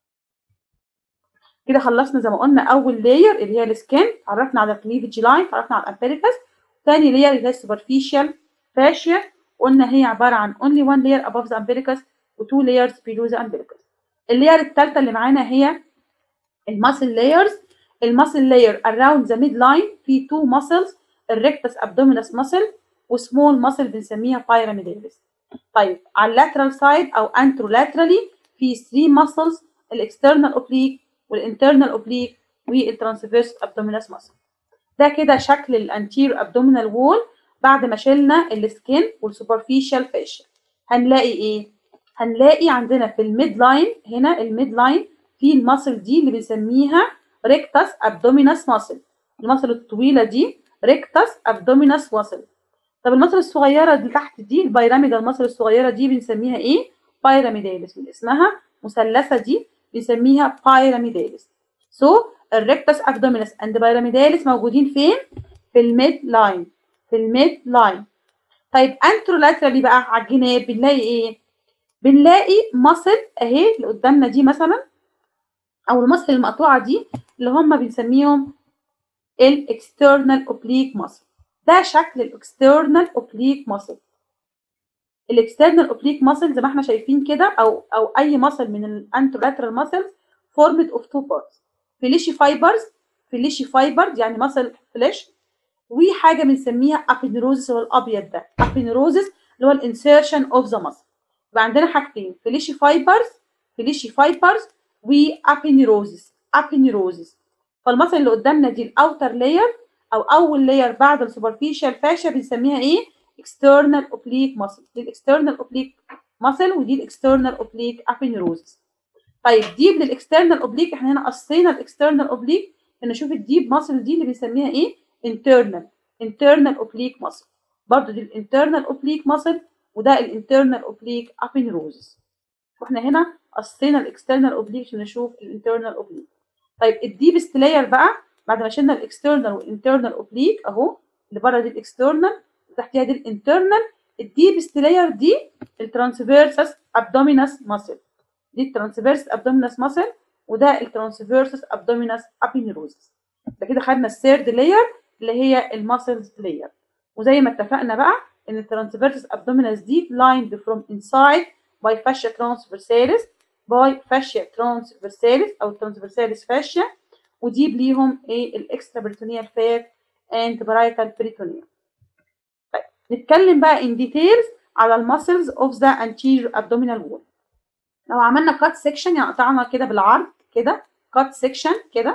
كده خلصنا زي ما قلنا اول لاير اللي هي السكين عرفنا على الكليفج لاين عرفنا على الامبيريكس ثاني لاير اللي هي السوبرفيشال فاشيا قلنا هي عباره عن only one layer above the umbilicus و two layers below the umbilicus اللاير الثالثه اللي معانا هي الماسل لايرز الماسل لاير around the midline في two muscles الريكتس abdominis muscle وسمول muscle بنسميها pyramidalis طيب على اللاترال سايد او anterolaterally في 3 muscles الاكسترنال اوبليك والانترنال اوبليك والترانسفيرس abdominis muscle ده كده شكل الانتير abdominal wall بعد ما شلنا السكين والسوبرفيشال فاشيا هنلاقي ايه هنلاقي عندنا في الميد لاين هنا الميد لاين في الماسل دي اللي بنسميها ريكتاس ابدومينس ماسل الماسل الطويله دي ريكتاس ابدومينس ماسل طب الماسل الصغيره اللي تحت دي البيراميدال الماسل الصغيره دي بنسميها ايه بايراميداليس من اسمها مثلثه دي بنسميها بايراميداليس سو so, الريكتاس ابدومينس اند بايراميداليس موجودين فين في الميد لاين في الميد لاين طيب انترولاترالي بقى على الجناب بنلاقي ايه بنلاقي ماسل اهي اللي قدامنا دي مثلا او الماسل المقطوعه دي اللي هم بنسميهم الاكسترنال اوبليك ماسل ده شكل الاكسترنال اوبليك ماسل الاكسترنال اوبليك ماسل زي ما احنا شايفين كده او او اي ماسل من الانترولاترال ماسلز فورمد اوف تو بارتس فليشي فايبرز فليشي فايبرز يعني ماسل فليش وحاجه بنسميها ابينيروزس هو الابيض ده ابينيروزس اللي هو الانسيرشن اوف ذا ماسل يبقى عندنا حاجتين فليشي فايبرز فليشي فايبرز وابينيروزس ابينيروزس فالمصل اللي قدامنا دي الاوتر لاير او اول لاير بعد السوبرفيشال فاشيا بنسميها ايه external oblique muscle دي الاكسترنال اوبليك muscle ودي الاكسترنال اوبليك ابينيروزس طيب ديب للاكسترنال اوبليك احنا هنا قصينا الاكسترنال اوبليك نشوف الديب ماسل دي اللي بنسميها ايه internal internal oblique muscle برضو دي الانترنال اوبليك muscle وده الانترنال اوبليك ابينيروزس واحنا هنا قصينا الاكسترنال اوبليك عشان نشوف الانترنال اوبليك طيب الديبست لاير بقى بعد ما شلنا الاكسترنال والانترنال اوبليك اهو اللي بره دي الاكسترنال وتحتيها دي الانترنال الديبست لاير دي الترانسفيرسس ابدومينس ماسل دي الترانسفيرس ابدومينس ماسل وده الترانسفيرسس ابدومينس ابينيروزس ده كده خدنا الثيرد لاير اللي هي الماسلز لاير وزي ما اتفقنا بقى ان الترانسفيرسس ابدومينس دي lined from inside by fascia transversalis by fascia transversalis او transversalis fascia وديب ليهم ايه الاكسترا بريتونيال فات اند برايتال بريتونيال طيب نتكلم بقى in details على المسلز of the anterior abdominal wall لو عملنا كات سيكشن يعني قطعنا كده بالعرض كده كات سيكشن كده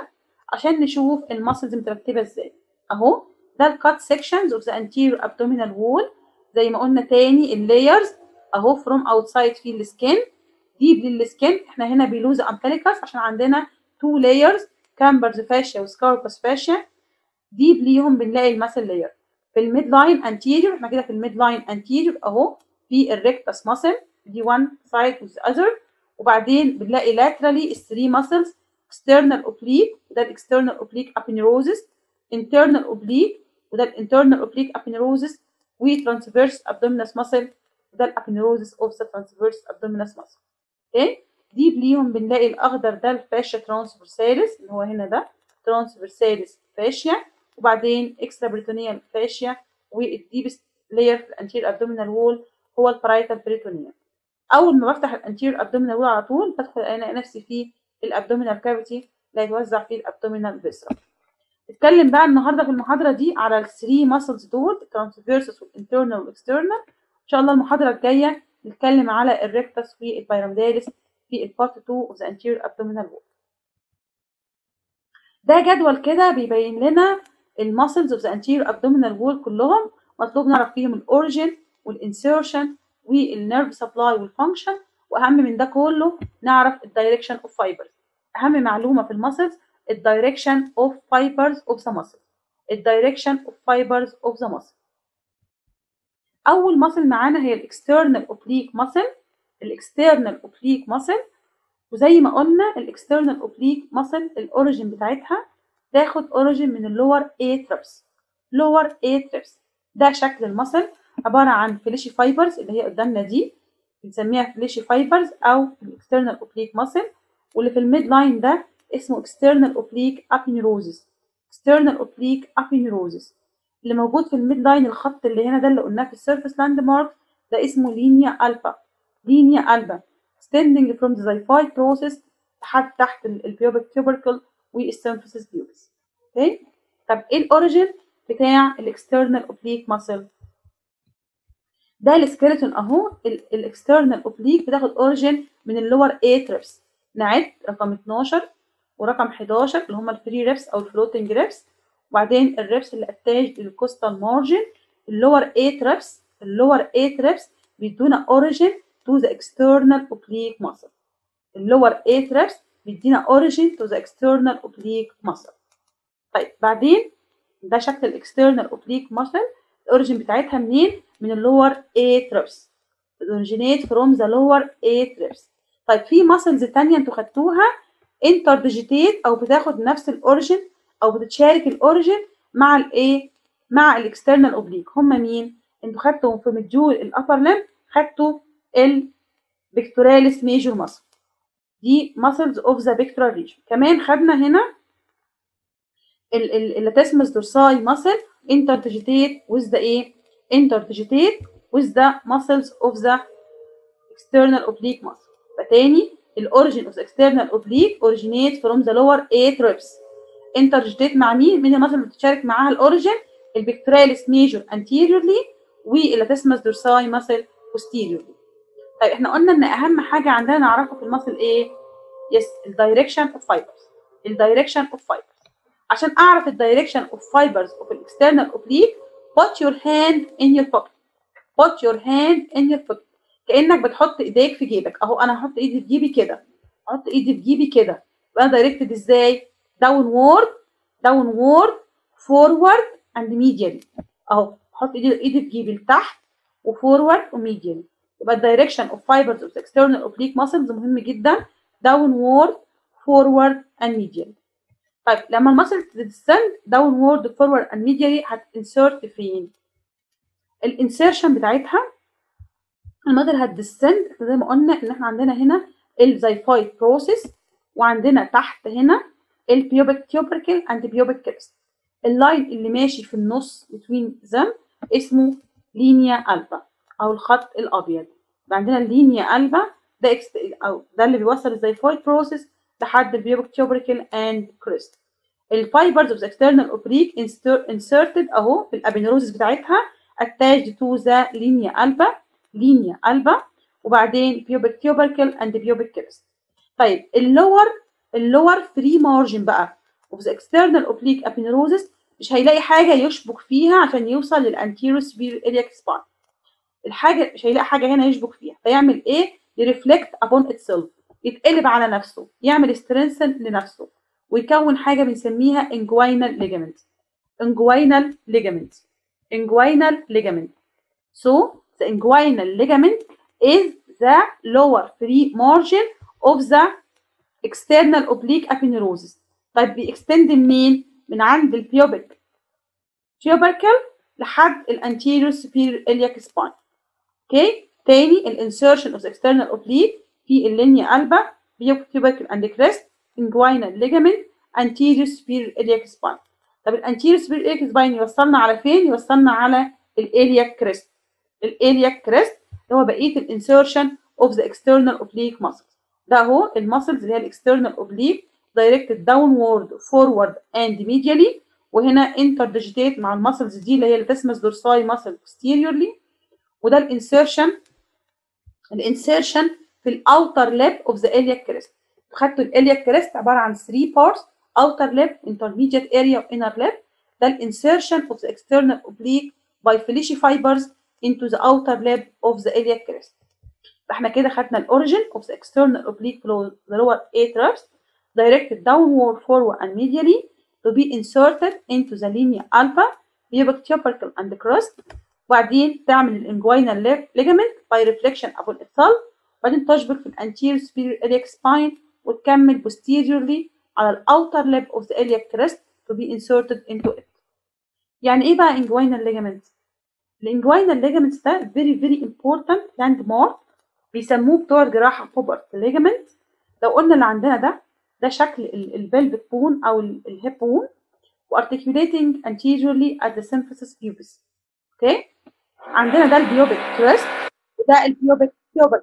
عشان نشوف المسلز مترتبه ازاي اهو ده الكات سيكشنز اوف ذا anterior abdominal wall زي ما قلنا تاني اللايرز اهو from outside في السكين ديب للسكين احنا هنا بيلوز امبليكاس عشان عندنا تو لايرز كامبرز فاشيا وسكاربس فاشيا ديب ليهم بنلاقي الماسل لاير في الميد لاين انتيريور احنا كده في الميد لاين انتيريور اهو في الريكتس ماسل دي one side with the other وبعدين بنلاقي laterally الثري ماسلز external oblique وده الاكسترنال oblique aponeurosis internal oblique وده الانترنال oblique aponeurosis وترانسفيرس abdominis muscle وده الابنيروزس اوف ذا ترانسفيرس abdominis muscle اوكي ديب ليهم بنلاقي الاخضر ده الفاشيا ترانسفيرساليس اللي هو هنا ده ترانسفيرساليس فاشيا وبعدين اكسترا بريتونيال فاشيا والديبست لاير في الانتير ابدومينال وول هو البرايتال بريتونيوم اول ما بفتح الانتير ابدومينال وول على طول بدخل الاقي نفسي في الابدومينال كافيتي اللي هيتوزع فيه الابدومينال فيسرا نتكلم بقى النهارده في المحاضره دي على الثري ماسلز دول الترانسفيرسس والانترنال والاكسترنال ان شاء الله المحاضره الجايه نتكلم على الريكتس والبيراميداليس في البارت 2 اوف ذا anterior abdominal wall ده جدول كده بيبين لنا الماسلز اوف ذا anterior abdominal wall كلهم مطلوب نعرف فيهم الاوريجين والانسيرشن والنيرف سبلاي والفانكشن واهم من ده كله نعرف الدايركشن اوف فايبرز اهم معلومه في الماسلز الدايركشن اوف فايبرز اوف ذا ماسل الدايركشن اوف فايبرز اوف ذا ماسل اول ماسل معانا هي الاكسترنال اوبليك ماسل الاكسترنال اوبليك ماسل وزي ما قلنا الاكسترنال اوبليك ماسل الاوريجين بتاعتها تاخد اوريجين من اللور اتربس لور اتربس ده شكل الماسل عباره عن فليشي فايبرز اللي هي قدامنا دي بنسميها فليشي فايبرز او الاكسترنال اوبليك ماسل واللي في الميد لاين ده اسمه external oblique aponeurosis external oblique aponeurosis اللي موجود في الميد لاين الخط اللي هنا ده اللي قلناه في السيرفيس لاند مارك ده اسمه لينيا الفا لينيا الفا extending from the xiphoid process لحد تحت البيوبك tubercle والسيمفيسيس بيوبس اوكي طب ايه الاوريجين بتاع الاكسترنال اوبليك ماسل ده السكيلتون اهو الاكسترنال اوبليك بتاخد اوريجين من اللور اتربس نعد رقم 12 ورقم 11 اللي هم الفري ريبس او الفلوتنج ريبس وبعدين الريبس اللي اتاج للكوستال مارجن اللور 8 ريبس اللور 8 ريبس بيدونا اوريجين تو ذا اكسترنال اوبليك ماسل اللور 8 ريبس بيدينا اوريجين تو ذا اكسترنال اوبليك ماسل طيب بعدين ده شكل الاكسترنال اوبليك ماسل الاوريجين بتاعتها منين من اللور 8 ريبس اوريجينيت فروم ذا لور 8 ريبس طيب في ماسلز تانية انتوا خدتوها انترديجيتيت او بتاخد نفس الاوريجين او بتشارك الاوريجين مع الايه مع الاكسترنال اوبليك هم مين انتوا خدتوا في مديول الابر ليم خدتوا البيكتوراليس ميجور ماسل دي ماسلز اوف ذا بيكتورال ريجن كمان خدنا هنا اللاتيسمس دورساي ماسل انترديجيتيت with the ايه انترديجيتيت with the muscles of the external oblique muscle فتاني الاوريجين اوف external oblique originate from the lower 8 ribs انترجيتيت مع مين؟ مين المصل اللي بتشارك معاها الاوريجين؟ البكتراليس ميجور anteriorly واللاتيسمس دورساي ماسل posteriorly. طيب احنا قلنا ان اهم حاجه عندنا نعرفها في المصل ايه؟ يس الدايركشن اوف فايبرز. الدايركشن اوف فايبرز. عشان اعرف الدايركشن اوف فايبرز اوف الاكسترنال اوبليك put your hand in your pocket. put your hand in your pocket. كانك بتحط ايديك في جيبك اهو انا هحط ايدي في جيبي كده احط ايدي في جيبي كده يبقى انا دايركتد ازاي داونورد داونورد فورورد اند ميديالي اهو احط ايدي ايدي في جيبي لتحت وفورورد وميديالي يبقى الدايركشن اوف فايبرز اوف اكسترنال اوبليك ماسلز مهم جدا داونورد فورورد اند ميديالي طيب لما الماسل تدسند داونورد فورورد اند ميديالي هتنسرت فين الانسيرشن بتاعتها المادر هتدسند زي ما قلنا ان احنا عندنا هنا الزيفايد بروسيس وعندنا تحت هنا البيوبك تيوبركل اند بيوبك كيبس اللاين اللي ماشي في النص بتوين ذم اسمه لينيا البا او الخط الابيض عندنا اللينيا البا ده اكست او ده اللي بيوصل الزيفايد بروسيس لحد البيوبك تيوبركل اند كريست الفايبرز اوف اكسترنال اوبليك انسرتد اهو في الابينوروزس بتاعتها attached to the لينيا البا لينيا البا وبعدين بيوبك تيوبركل اند بيوبك كيبس طيب اللور اللور فري مارجن بقى of the external oblique aponeurosis مش هيلاقي حاجه يشبك فيها عشان يوصل للانتيرو سبير iliac spine الحاجه مش هيلاقي حاجه هنا يشبك فيها فيعمل ايه يرفلكت upon itself يتقلب على نفسه يعمل سترينسن لنفسه ويكون حاجه بنسميها inguinal ligament inguinal ligament inguinal ligament so the inguinal ligament is the lower free margin of the external oblique aponeurosis طيب بيكستند منين من عند البيوبيك tubercle لحد الانتيريور superior iliac spine اوكي تاني الانسيرشن اوف external oblique في اللينيا البا بيوبيك tubercle and crest inguinal ligament anterior superior iliac spine طب الانتيريور superior iliac spine يوصلنا على فين يوصلنا على الالياك كريست الالياك كريست اللي هو بقيه الانسيرشن اوف ذا external oblique muscles ده اهو المسلز اللي هي الاكسترنال اوبليك directed downward forward and medially وهنا interdigitate مع المسلز دي اللي هي الفيسمس دورساي muscle posteriorly وده الانسيرشن الانسيرشن في الاوتر ليب اوف ذا iliac crest خدتوا الالياك كريست عباره عن 3 parts outer lip intermediate area و inner lip ده الانسيرشن of the external oblique by fleshy fibers into the outer lip of the iliac crest فاحنا كده خدنا الاوريجن of the external oblique below the lower atrius directed downward forward and medially to be inserted into the linea alpha pubic tubercle and crest وبعدين تعمل الانجوينال ligament by reflection upon itself وبعدين تشبك في الانتير superior iliac spine وتكمل posteriorly على الاوتر lip of the iliac crest to be inserted into it. يعني ايه بقى inguinal ligament؟ الانجوينال ligament ده very very important landmark بيسموه بتوع الجراحه بوبرت ligament لو قلنا اللي عندنا ده ده شكل البلفيك بون او الهيب بون وارتكيوليتنج anteriorly at the symphysis pubis اوكي عندنا ده البيوبيك كريست وده البيوبيك بيوبيك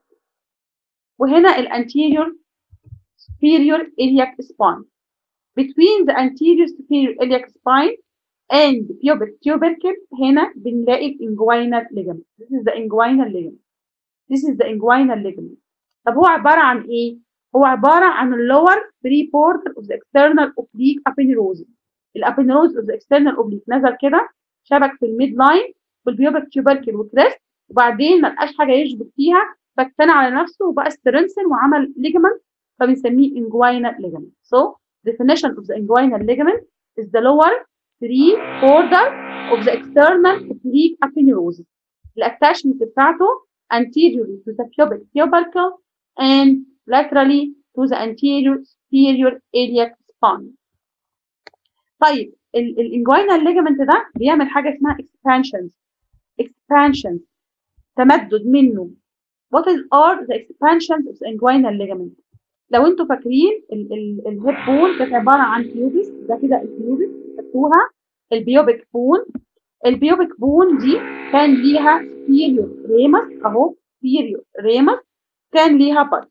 وهنا الانتيريور superior iliac spine between the anterior superior iliac spine and pubic tubercle هنا بنلاقي الانجوينال ligament this is the inguinal ligament this is the inguinal ligament طب هو عبارة عن ايه؟ هو عبارة عن اللور three border of the external oblique aponeurosis الابينيروز of the external oblique نزل كده شبك في الميد لاين والبيوبك tubercle وكريست وبعدين ما لقاش حاجة يشبك فيها فاكتنى على نفسه وبقى سترنسن وعمل ligament فبنسميه inguinal ligament so definition of the inguinal ligament is the lower three border of the external oblique aponeurosis الاتاشمنت بتاعته anteriorly to the pubic tubercle and laterally to the anterior superior iliac spine. طيب الانجوينال ليجمنت ده بيعمل حاجه اسمها expansions expansions تمدد منه what is are the expansions of the inguinal ligament لو انتوا فاكرين الهيب بون كانت عباره عن بيوبس ده كده البيوبس خدتوها البيوبك بون البيوبك بون دي كان ليها superior ramus اهو superior ramus كان ليها بط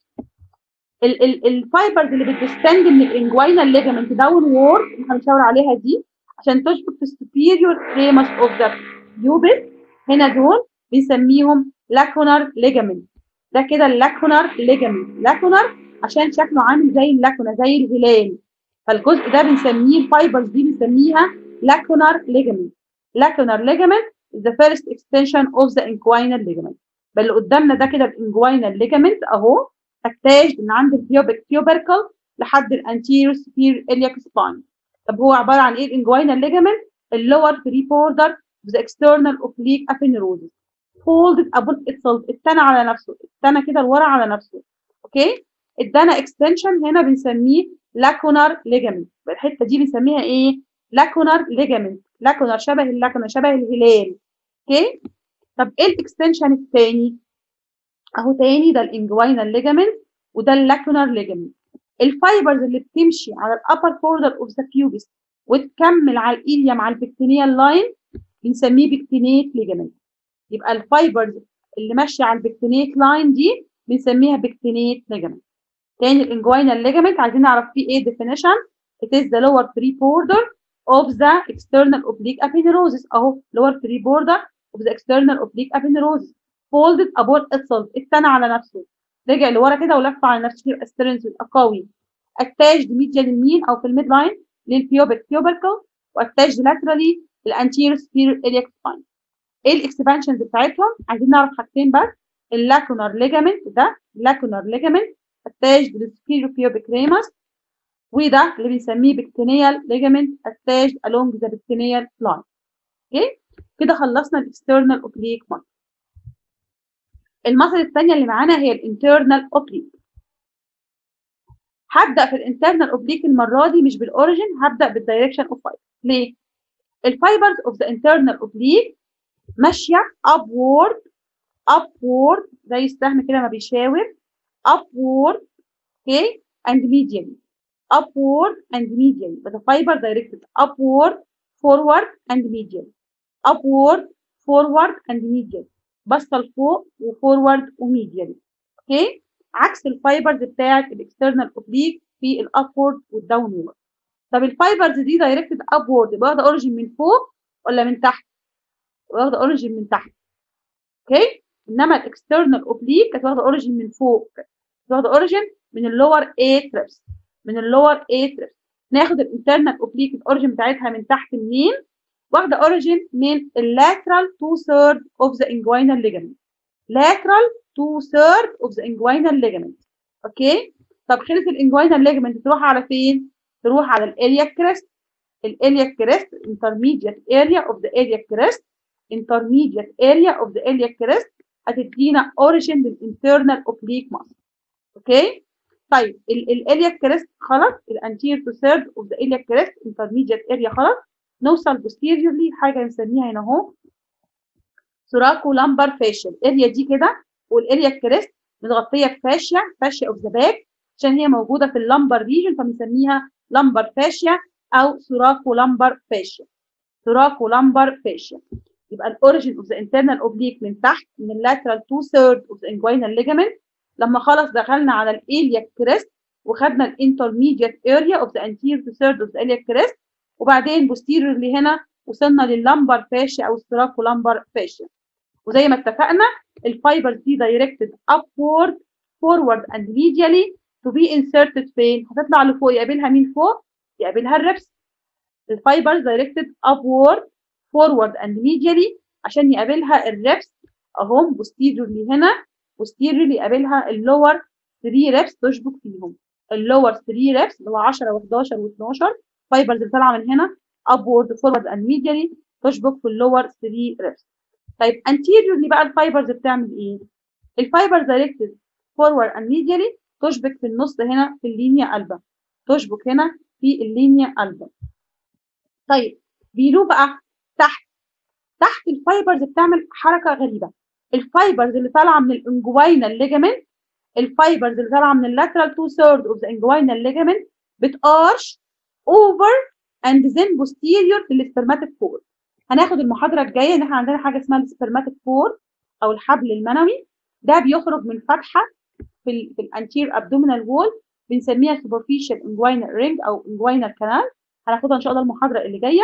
الفايبرز اللي بتستند من الانجوينال ليجمنت داون وورد اللي احنا بنشاور عليها دي عشان تشبك في السوبيريور ريمس اوف ذا بيوبس هنا دول بنسميهم لاكونار ليجمنت ده كده اللاكونار ليجمنت لاكونار عشان شكله عامل زي اللاكونا زي الهلال فالجزء ده بنسميه الفايبرز دي بنسميها لاكونار ليجمنت لاكونار ليجمنت is the first extension of the inguinal ligament بل اللي قدامنا ده كده الانجوينال ليجمنت اهو اتاج من عند البيوبك تيوبركل لحد الانتيريور سبير iliac سباين طب هو عباره عن ايه الانجوينال ليجمنت اللور فري بوردر of the external oblique aponeurosis folded upon itself اتنى على نفسه اتنى كده لورا على نفسه اوكي ادانا اكستنشن هنا بنسميه لاكونار ليجمنت الحته دي بنسميها ايه لاكونار ليجمنت لاكونار شبه اللاكونار شبه الهلال اوكي طب ايه الاكستنشن الثاني اهو تاني ده الانجوينال ليجمنت وده اللاكونار ليجمنت الفايبرز اللي بتمشي على الابر بوردر اوف ذا بيوبس وتكمل على الايليوم على البكتينيال لاين بنسميه بكتينيت ليجمنت يبقى الفايبرز اللي ماشيه على البكتينيت لاين دي بنسميها بكتينيت ليجمنت تاني الانجوينال ليجمنت عايزين نعرف فيه ايه definition it is the lower three border of the external oblique aponeurosis اهو lower three border of the external oblique aponeurosis folded upon itself اتنى على نفسه رجع لورا كده ولف على نفسه يبقى سترنس يبقى قوي attached medial يمين او في الميد لاين للبيوبك تيوبركل واتاج laterally للانتيريور superior iliac spine ايه الاكسبانشنز بتاعتهم عايزين نعرف حاجتين بس اللاكونار ليجامنت ده لاكونار ليجامنت اتاج للسبيريور بيوبك ريمس وده اللي بنسميه بكتينيال ليجامنت اتاج along ذا بكتينيال لاين اوكي كده خلصنا الاكسترنال اوبليك ماسل المسل الثانيه اللي معانا هي الانترنال اوبليك هبدا في الانترنال اوبليك المره دي مش بالاوريجن هبدا بالدايركشن اوف فايبر ليه الفايبرز اوف ذا انترنال اوبليك ماشيه upward upward زي السهم كده ما بيشاور upward okay and medially upward and medially but the fiber directed upward forward and medially upward forward and medially باصه لفوق وفورورد وميديالي اوكي عكس الفايبرز بتاعت الاكسترنال اوبليك في الابورد والداونورد طب الفايبرز دي دايركتد ابورد يبقى واخده اوريجين من فوق ولا من تحت؟ واخده اوريجين من تحت اوكي انما الاكسترنال اوبليك كانت واخده اوريجين من فوق كانت واخده اوريجين من اللور اي تريبس من اللور اي تريبس ناخد الانترنال اوبليك الاوريجين بتاعتها من تحت منين؟ واخده اوريجين من اللاترال تو ثيرد اوف ذا انجوينال ليجامنت lateral two third of the inguinal ligament اوكي طب خلص الانجوينال ليجمنت تروح على فين تروح على الالياك كريست الالياك كريست intermediate area of the iliac crest intermediate area of the iliac crest هتدينا origin للinternal oblique muscle اوكي طيب الالياك كريست خلاص الانتير تو third of the iliac crest intermediate area خلاص نوصل posteriorly حاجه نسميها هنا اهو سوراكو لامبر فاشل الاريا دي كده والاريا الكريست متغطيه بفاشيا فاشيا اوف ذا باك عشان هي موجوده في اللامبر ريجن فبنسميها لامبر فاشيا او سوراكو لامبر فاشيا سوراكو لامبر فاشيا يبقى الاوريجن اوف ذا انترنال اوبليك من تحت من اللاترال تو ثيرد اوف ذا انجوينال ليجامنت لما خلاص دخلنا على الاليا كريست وخدنا الانترميديت اريا اوف ذا انتير تو ثيرد اوف ذا اليا كريست وبعدين بوستيريورلي هنا وصلنا لللمبر فاشيا او ستراكو لمبر فاشيا وزي ما اتفقنا الفايبرز دي دايركتد upward forward and medially to be inserted فين هتطلع لفوق يقابلها مين فوق يقابلها الربس الفايبرز دايركتد upward forward and medially عشان يقابلها الربس اهم posteriorly هنا posteriorly يقابلها اللور 3 ربس تشبك فيهم اللور 3 ربس اللي هو 10 و11 و12 فايبرز اللي طالعه من هنا upward forward and medially تشبك في اللور 3 ربس طيب anteriorly بقى الفايبرز بتعمل ايه؟ الفايبرز دايركتد فورورد اند ميديالي تشبك في النص هنا في اللينيا البا تشبك هنا في اللينيا البا طيب بيلو بقى تحت تحت الفايبرز بتعمل حركه غريبه الفايبرز اللي طالعه من الانجوينال ليجامنت الفايبرز اللي طالعه من اللاترال تو ثيرد اوف ذا انجوينال ليجامنت بتارش اوفر اند ذن بوستيريور للسpermatic كور هناخد المحاضره الجايه ان احنا عندنا حاجه اسمها السpermatic كور او الحبل المنوي ده بيخرج من فتحه في ال في الانتير ابدومينال وول بنسميها superficial inguinal ring او inguinal canal هناخدها ان شاء الله المحاضره اللي جايه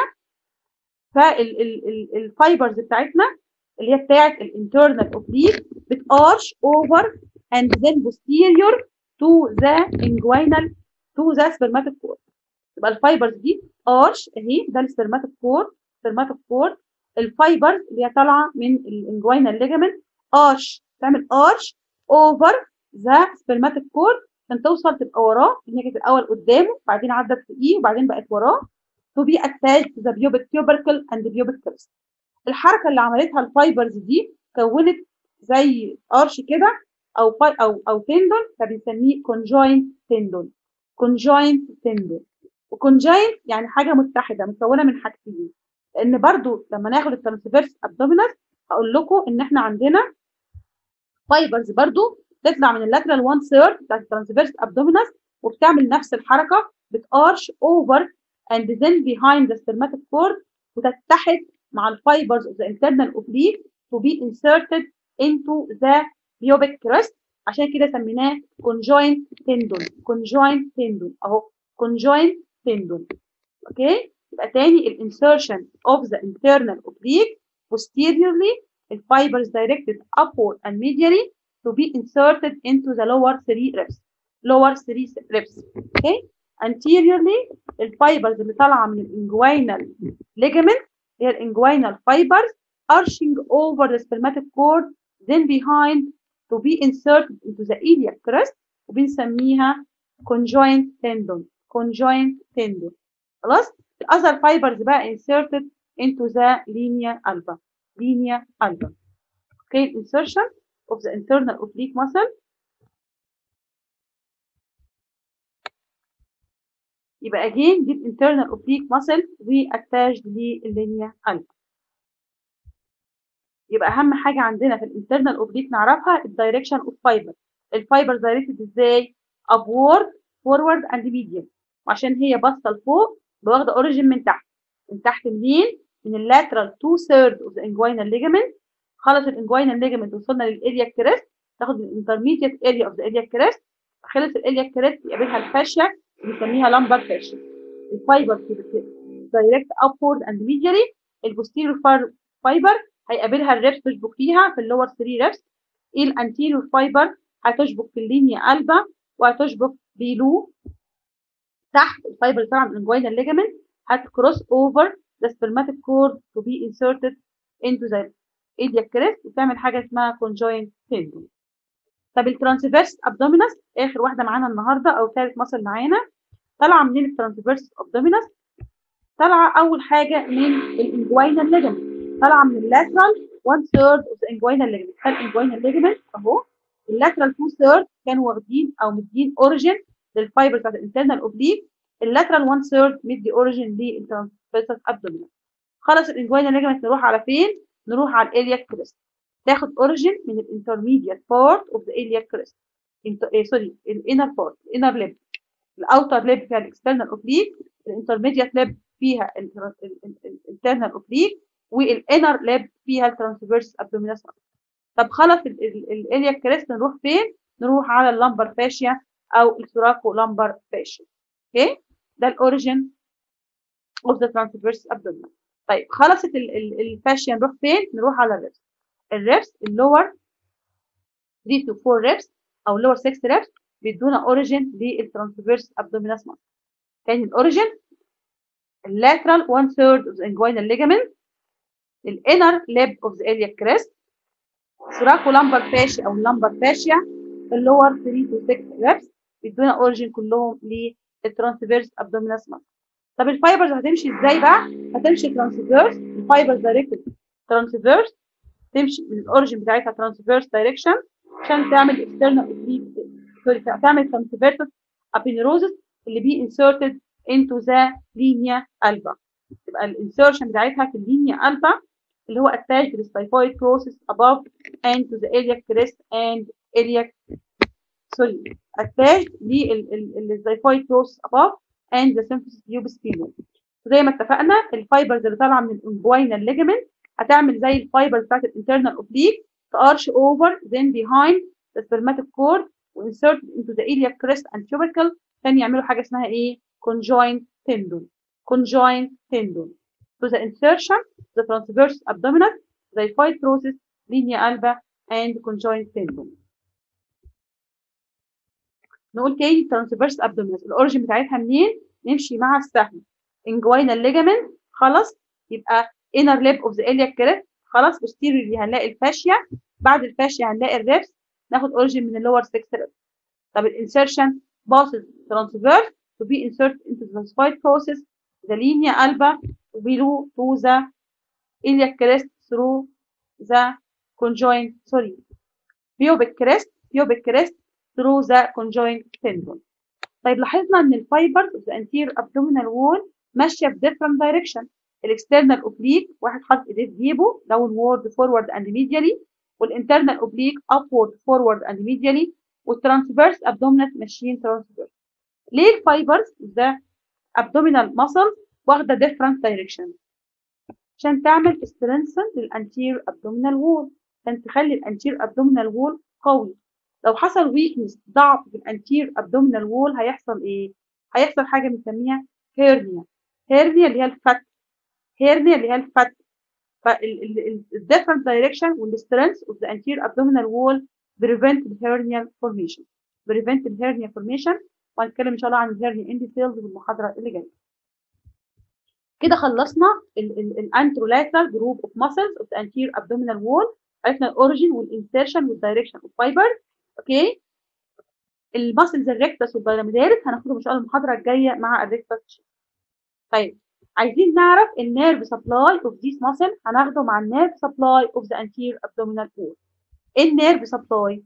فالفايبرز بتاعتنا اللي هي بتاعت الانترنال اوبليك بتارش اوفر and then posterior to the inguinal to the spermatic cord يبقى الفايبرز دي ارش اهي ده السpermatic cord spermatic cord الفايبرز اللي هي طالعه من الانجوينال ليجامنت ارش تعمل ارش اوفر ذا spermatic cord عشان توصل تبقى وراه هي كانت الاول قدامه بعدين عدت فوقيه وبعدين بقت وراه to be attached to the pubic tubercle and the pubic crest الحركه اللي عملتها الفايبرز دي كونت زي ارش كده او او او تندون فبنسميه conjoint tendon conjoint tendon وconjoint يعني حاجه متحده مكونه من حاجتين لان برضو لما ناخد الترانسفيرس ابدومينال هقول لكم ان احنا عندنا فايبرز برضو تطلع من اللاترال 1 ثيرد بتاعت الترانسفيرس ابدومينال وبتعمل نفس الحركه بتارش اوفر and then behind the spermatic cord وتتحد مع الفايبرز of the internal oblique to be inserted into the pubic crest عشان كده سميناه conjoint tendon conjoint tendon اهو conjoint tendon اوكي يبقى تاني الانسرشن of the internal oblique posteriorly the fibers directed upward and medially to be inserted into the lower three ribs lower three ribs okay anteriorly الفايبرز اللي طالعه من الانجوينال ligament هي الانجوينال fibers arching over the spermatic cord then behind to be inserted into the iliac crest وبنسميها conjoint tendon conjoint tendon خلاص الاذر fibers بقى inserted into the linea alba linea alba okay insertion of the internal oblique muscle يبقى again دي internal oblique muscle واتاج لللينيا alba يبقى اهم حاجه عندنا في الانترنال اوبليك نعرفها الدايركشن اوف فايبر الفايبر دايركتد ازاي upward forward and medium وعشان هي باصه لفوق واخده اوريجين من تحت من تحت منين من اللاترال تو ثيرد اوف ذا انجوينال ليجامنت خلص الانجوينال ليجامنت وصلنا للاريا كريست تاخد الانترميديت اريا اوف ذا اريا كريست خلص الاريا كريست يقابلها الفاشيا بنسميها لامبر فاشيا الفايبر دايركت upward and medially البوستيريور فايبر هيقابلها الريبس تشبك فيها في اللور 3 ريبس الانتيريور فايبر هتشبك في اللينيا البا وهتشبك بيلو تحت الفايبر طالعه من الانجوينال ليجامنت هتكروس اوفر the spermatic cord to be inserted into the iliac crest وتعمل حاجه اسمها conjoint tendon طب الترانسفيرس ابدومينس اخر واحده معانا النهارده او ثالث مصل معانا طالعه منين الترانسفيرس ابدومينس طالعه اول حاجه من الانجوينال ليجامنت طالعه من اللاترال 1 ثيرد اوف ذا انجوينال ليجمنت فالانجوينال ليجمنت اهو اللاترال 2 ثيرد كانوا واخدين او مدين اوريجين للفايبر بتاعت الانترنال اوبليك اللاترال 1 ثيرد مدي اوريجين للترانسفيرس ابدومينال خلص الانجوينال ليجمنت نروح على فين؟ نروح على الالياك كريست تاخد اوريجين من الانترميديت بارت اوف ذا الياك كريست سوري الانر بارت الانر ليب الاوتر ليب فيها الاكسترنال اوبليك الانترميديت ليب فيها الانترنال اوبليك والانر لاب فيها الترانسفيرس ابدومينس طب خلص الالياك كريست نروح فين نروح على اللمبر فاشيا او السوراكو لمبر فاشيا اوكي ده الاوريجين اوف ذا ترانسفيرس ابدومينس طيب خلصت الفاشيا نروح فين نروح على الريبس الريبس اللور 3 to 4 ريبس او اللور 6 ريبس بيدونا اوريجين للترانسفيرس ابدومينس تاني الاوريجين اللاترال 1 third of the inguinal ligament الانر ليب اوف ذا اريا كريست سوراكو لامبر فاشيا او اللامبر فاشيا اللور 3 تو 6 ريبس بيدونا اوريجين كلهم للترانسفيرس ابدومينس ماسل طب الفايبرز هتمشي ازاي بقى؟ هتمشي ترانسفيرس الفايبرز دايركتد ترانسفيرس تمشي من الاوريجين بتاعتها ترانسفيرس دايركشن عشان تعمل اكسترنال اوبليك سوري تعمل ترانسفيرس ابينيروزس اللي بي انسرتد into the linea alba تبقى الانسرشن بتاعتها في اللينيا البا اللي هو attached to the xiphoid process above and to the iliac crest and iliac sorry attached للxiphoid process above and the symphysis pubis femur زي ما اتفقنا الفايبرز اللي طالعه من الانجوينال ليجمنت هتعمل زي الفايبرز بتاعت الانترنال اوبليك تارش اوفر then behind the spermatic cord وinsert into the iliac crest and tubercle عشان يعملوا حاجه اسمها ايه conjoint tendon conjoint tendon to the insertion the transverse abdominal xiphoid process linea alba and conjoint tendon نقول تاني transverse abdominis الاوريجين بتاعتها منين نمشي مع السهم inguinal ligament خلاص يبقى inner lip of the iliac crest خلاص posteriorly هنلاقي الفاشيا بعد الفاشيا هنلاقي الريبس ناخد اوريجين من اللور 6 ريبس طب الانسرشن passes transverse to be inserted into the xiphoid process the linea alba below to the iliac crest through the conjoint sorry pubic crest pubic crest through the conjoint tendon طيب لاحظنا ان الفايبرز of the anterior abdominal wall ماشيه في different direction الاكسترنال اوبليك واحد حاطط ايديه في جيبه downward forward and medially والانترنال اوبليك upward forward and medially والترانسفيرس abdominis ماشيين ترانسفيرس ليه الفايبرز ذا abdominal muscle واخده different direction عشان تعمل strengthen للانتير abdominal wall عشان تخلي الانتير abdominal wall قوي لو حصل weakness ضعف في الانتير abdominal wall هيحصل ايه هيحصل حاجه بنسميها هيرنيا هيرنيا اللي هي الفت هيرنيا اللي هي الفت فالديفرنت دايركشن والسترينث اوف ذا anterior abdominal wall prevent the hernia formation prevent the hernia formation وهنتكلم ان شاء الله عن الهيرني ان ديتيلز في المحاضره اللي جايه كده خلصنا الانترولاترال جروب اوف ماسلز اوف ذا انتير ابدومينال وول عرفنا الاوريجين والانسيرشن والدايركشن اوف فايبر اوكي الماسلز الريكتس والبيراميدالس هناخدهم ان شاء الله المحاضره الجايه مع الريكتس طيب عايزين نعرف النيرف سبلاي اوف ذيس ماسل هناخده مع النيرف سبلاي اوف ذا انتير ابدومينال وول ايه النيرف سبلاي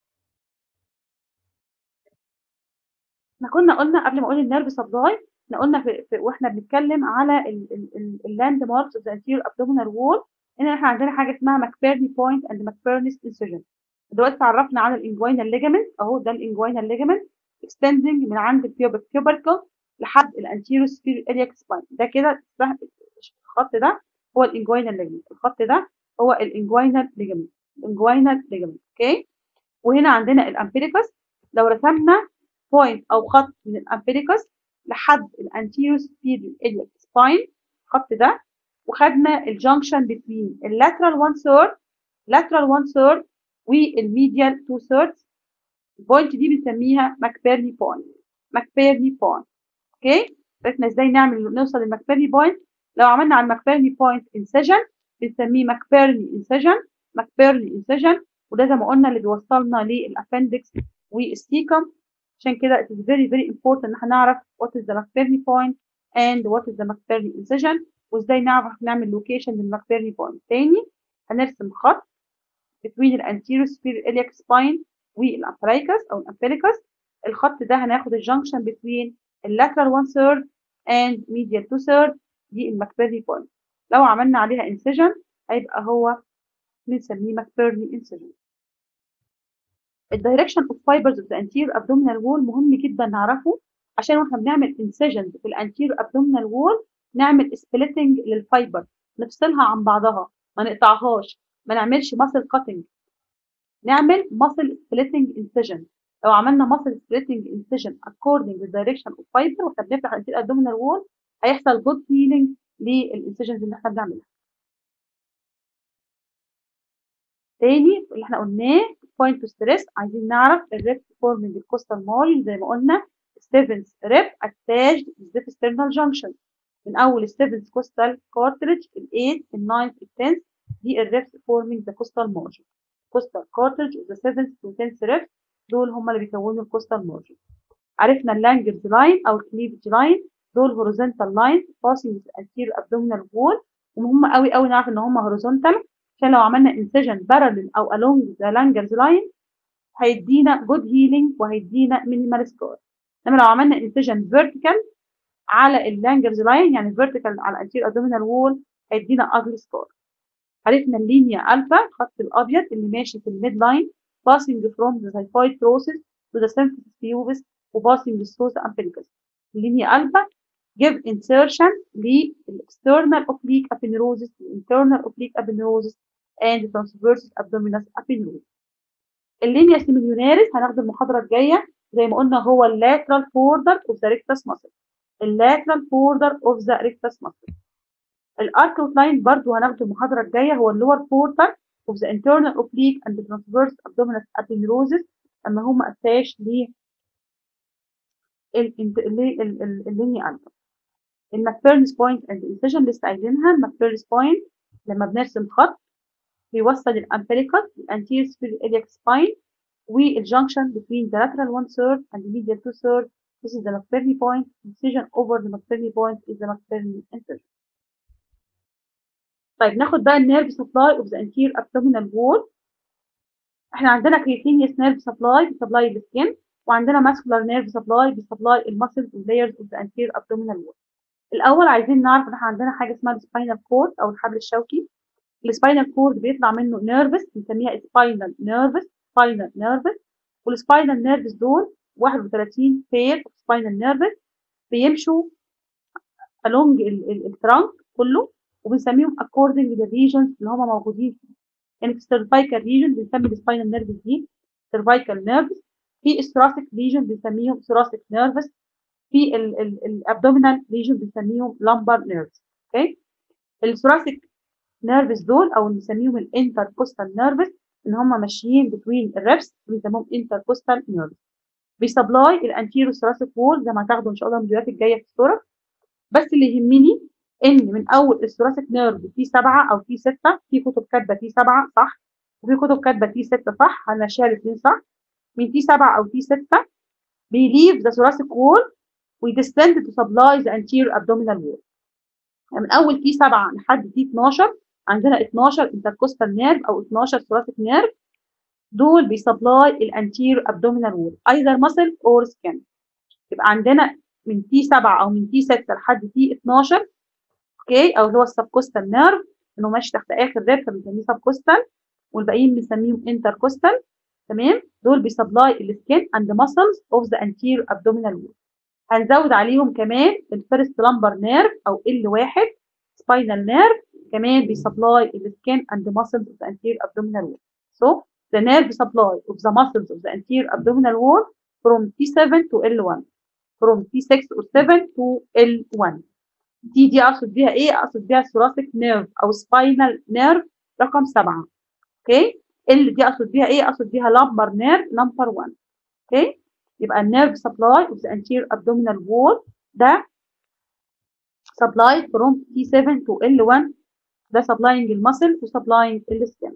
احنا كنا قلنا قبل ما اقول النيرف سبلاي احنا قلنا في, في واحنا بنتكلم على اللاند ماركس اوف ذا انتير ابدومينال وول ان احنا عندنا حاجه اسمها ماكبيرني بوينت اند ماكبيرنس انسيجن دلوقتي اتعرفنا على الانجوينال ليجامنت اهو ده الانجوينال ليجامنت اكستندنج من عند البيوبك تيوبركل لحد الانتيرو سبير الياك سباين ده كده الخط ده هو الانجوينال ليجامنت الخط ده هو الانجوينال ليجامنت الانجوينال ليجامنت اوكي وهنا عندنا الامبيريكس لو رسمنا بوينت او خط من الامبيريكس لحد الانتيرو سبير الياك سباين الخط ده وخدنا الجنكشن بين اللاترال 1 ثيرد lateral 1 ثيرد والميديال 2 ثيردز البوينت دي بنسميها ماكبيرني بوينت ماكبيرني بوينت اوكي عرفنا ازاي نعمل نوصل للماكبيرني بوينت لو عملنا على الماكبيرني بوينت انسجن بنسميه ماكبيرني انسجن ماكبيرني انسجن وده زي ما قلنا اللي بيوصلنا للابندكس والسيكم عشان كده it is very very important ان احنا نعرف what is the McBurney point and what is the McBurney incision وازاي نعرف نعمل لوكيشن للماكبيرني بوينت تاني هنرسم خط between الانتيريور superior iliac spine والامبريكس او الامبيريكس الخط ده هناخد الجنكشن between اللاترال 1 third and medial 2 third دي الماكبيرني بوينت لو عملنا عليها انسجن هيبقى هو بنسميه ماكبيرني انسجن الدايركشن اوف فايبرز اوف ذا انتيريور ابدومينال وول مهم جدا نعرفه عشان واحنا بنعمل انسجن في الانتيريور ابدومينال وول نعمل سبليتنج للفايبر نفصلها عن بعضها ما نقطعهاش ما نعملش ماسل كاتنج نعمل ماسل سبليتنج انسجن لو عملنا ماسل سبليتنج انسجن according to direction of fiber واحنا بنفتح الانتير abdominal wall هيحصل جود هيلينج للانسجنز اللي احنا بنعملها تاني اللي احنا قلناه بوينت تو ستريس عايزين نعرف الريب فورمنج الكوستال ماري زي ما قلنا ستيفنز ريب اتاجد بالذات ستيرنال جانكشن من اول ستيفنز كوستال كارتريج ال8 ال9 ال10 دي الريبس فورمينج ذا كوستال مارجن كوستال كارتريج ذا 7 تو 10 ريبس دول هم اللي بيكونوا الكوستال مارجن عرفنا اللانجرز لاين او الكليفج لاين دول هوريزونتال لاين باسنج انتيريور ابدومينال وول ومهم قوي قوي نعرف ان هم هوريزونتال عشان لو عملنا انسجن بارلل او along ذا لانجرز لاين هيدينا جود هيلينج وهيدينا مينيمال سكور انما لو عملنا انسجن فيرتيكال على اللانجرز لاين يعني فيرتيكال على الانتيريور ابدومينال وول هيدينا اجلي سكور عرفنا اللينيا الفا الخط الابيض اللي ماشي في الميد لاين passing from the xiphoid process to the symphysis pubis وباسنج للسوسا امبليكس اللينيا الفا give insertion للاكسترنال oblique aponeurosis الانترنال oblique aponeurosis and transversus abdominis aponeurosis اللينيا سيميليوناريس هناخد المحاضره الجايه زي ما قلنا هو اللاترال border of the rectus muscle اللاترال border of the rectus muscle الارك لاين برضو هناخده المحاضره الجايه هو اللور بورتر of the internal oblique and the transverse abdominis aponeurosis اما هم اتاش ل اللينيا الفا الماكبيرنس بوينت اند انسجن لسه قايلينها الماكبيرنس بوينت لما بنرسم خط بيوصل الامبليكس الانتير سبير الياك سباين والجنكشن between the lateral one third and the medial two third this is the McBurney point incision over the McBurney point is the McBurney incision طيب ناخد بقى النيرف سبلاي اوف ذا انتير ابدومينال وول احنا عندنا كريتينيوس نيرف سبلاي بيسبلاي السكين وعندنا ماسكولار نيرف سبلاي بيسبلاي المسلز واللايرز اوف ذا انتير ابدومينال وول الاول عايزين نعرف ان احنا عندنا حاجه اسمها السباينال كورد او الحبل الشوكي السباينال كورد بيطلع منه نيرفس بنسميها سباينال نيرفس سباينال نيرفس والسباينال نيرفس دول 31 بير اوف سباينال نيرفس بيمشوا along الترانك كله وبنسميهم according to the regions اللي هم موجودين فيه يعني في cervical region بنسمي السباينال نيرفس دي cervical nerves في الثوراسيك region بنسميهم thoracic nerves في الابدومينال region بنسميهم lumbar nerves اوكي الثوراسيك نيرفز دول او بنسميهم الانتركوستال نيرفز ان هم ماشيين بتوين الريبس بنسميهم انتركوستال نيرفز بيسبلاي الانتيرو ثوراسيك وول زي ما هتاخدوا ان شاء الله الفيديوهات الجايه في الصوره بس اللي يهمني ان من اول الثوراسيك نيرف في سبعه او في سته في كتب كاتبه في سبعه صح وفي كتب كاتبه في سته صح هنمشيها الاثنين صح من في سبعه او في سته بيليف ذا thoracic وول ويدستند تو سبلاي ذا anterior abdominal wall يعني من اول تي 7 لحد تي 12 عندنا 12 انتركوستال نيرف او 12 thoracic نيرف دول بيسبلاي الانتير ابدومينال وول ايذر ماسل اور سكين يبقى عندنا من تي 7 او من تي 6 لحد تي 12 اوكي او اللي هو السبكوستال نيرف انه ماشي تحت اخر ريب فبنسميه سبكوستال والباقيين بنسميهم انتركوستال تمام دول بيسبلاي السكين اند ماسلز اوف ذا انتير ابدومينال وول هنزود عليهم كمان الفيرست لامبر نيرف او ال واحد سباينال نيرف كمان بيسبلاي السكين اند ماسلز اوف ذا انتير ابدومينال وول so the nerve supply of the muscles of the anterior abdominal wall from T7 to L1 from T6 or 7 to L1 دي دي اقصد بيها ايه اقصد بيها thoracic nerve او spinal nerve رقم 7 اوكي ال دي اقصد بيها ايه اقصد بيها lumbar nerve number 1 اوكي يبقى النيرف supply of the anterior abdominal wall ده supplied from T7 to L1 ده supplying المسل و supplying السكن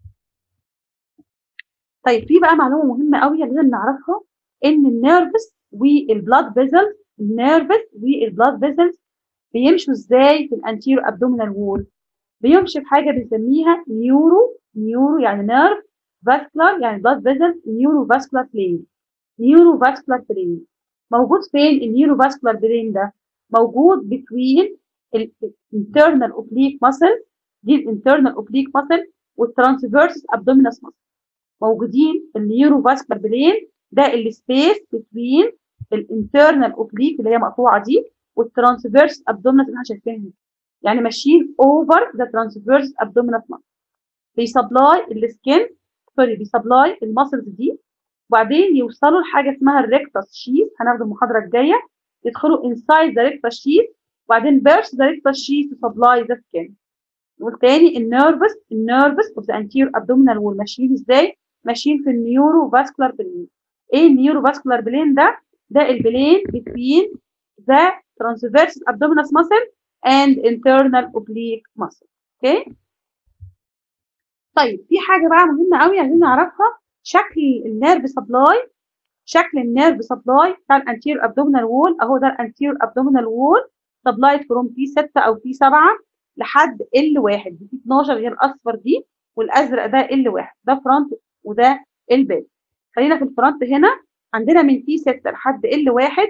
طيب في بقى معلومه مهمه قوي لازم نعرفها ان النيرفس والبلاد فيزلز النيرفس والبلاد فيزلز بيمشوا ازاي في الانتيرو ابدومينال وول بيمشي بحاجه بنسميها نيورو نيورو يعني نيرف فاسكولار يعني بلاد فيزلز نيورو فاسكولار بلين نيورو فاسكولار بلين موجود فين النيورو فاسكولار بلين ده موجود بتوين الانترنال اوبليك ماسل دي الانترنال اوبليك ماسل والترانسفيرس ابدومينس ماسل موجودين النيورو فاسكولار بلين ده السبيس بتوين الانترنال اوبليك اللي هي مقطوعه دي والترانسفيرس ابدومينس اللي احنا شايفينها يعني ماشيين اوفر ذا ترانسفيرس ابدومينس ماسل بيسبلاي السكين سوري بيسبلاي الماسلز دي وبعدين يوصلوا لحاجه اسمها الريكتاس شيث هناخد المحاضره الجايه يدخلوا انسايد ذا ريكتاس شيث وبعدين بيرس ذا ريكتاس شيث تو سبلاي ذا سكين والتاني النيرفس النيرفس اوف ذا انتير ابدومينال وول ماشيين ازاي؟ ماشيين في النيورو فاسكولار بلين ايه النيورو فاسكولار بلين ده؟ ده البلين between the transverse abdominal muscle and internal oblique muscle اوكي okay? طيب في حاجه بقى مهمه قوي عايزين نعرفها شكل النيرف سبلاي شكل النيرف سبلاي بتاع الانتير ابدومينال وول اهو ده الانتير ابدومينال وول سبلايد فروم تي 6 او تي 7 لحد ال 1 دي 12 غير الاصفر دي والازرق ده ال 1 ده فرونت وده الباك خلينا في الفرونت هنا عندنا من تي 6 لحد ال 1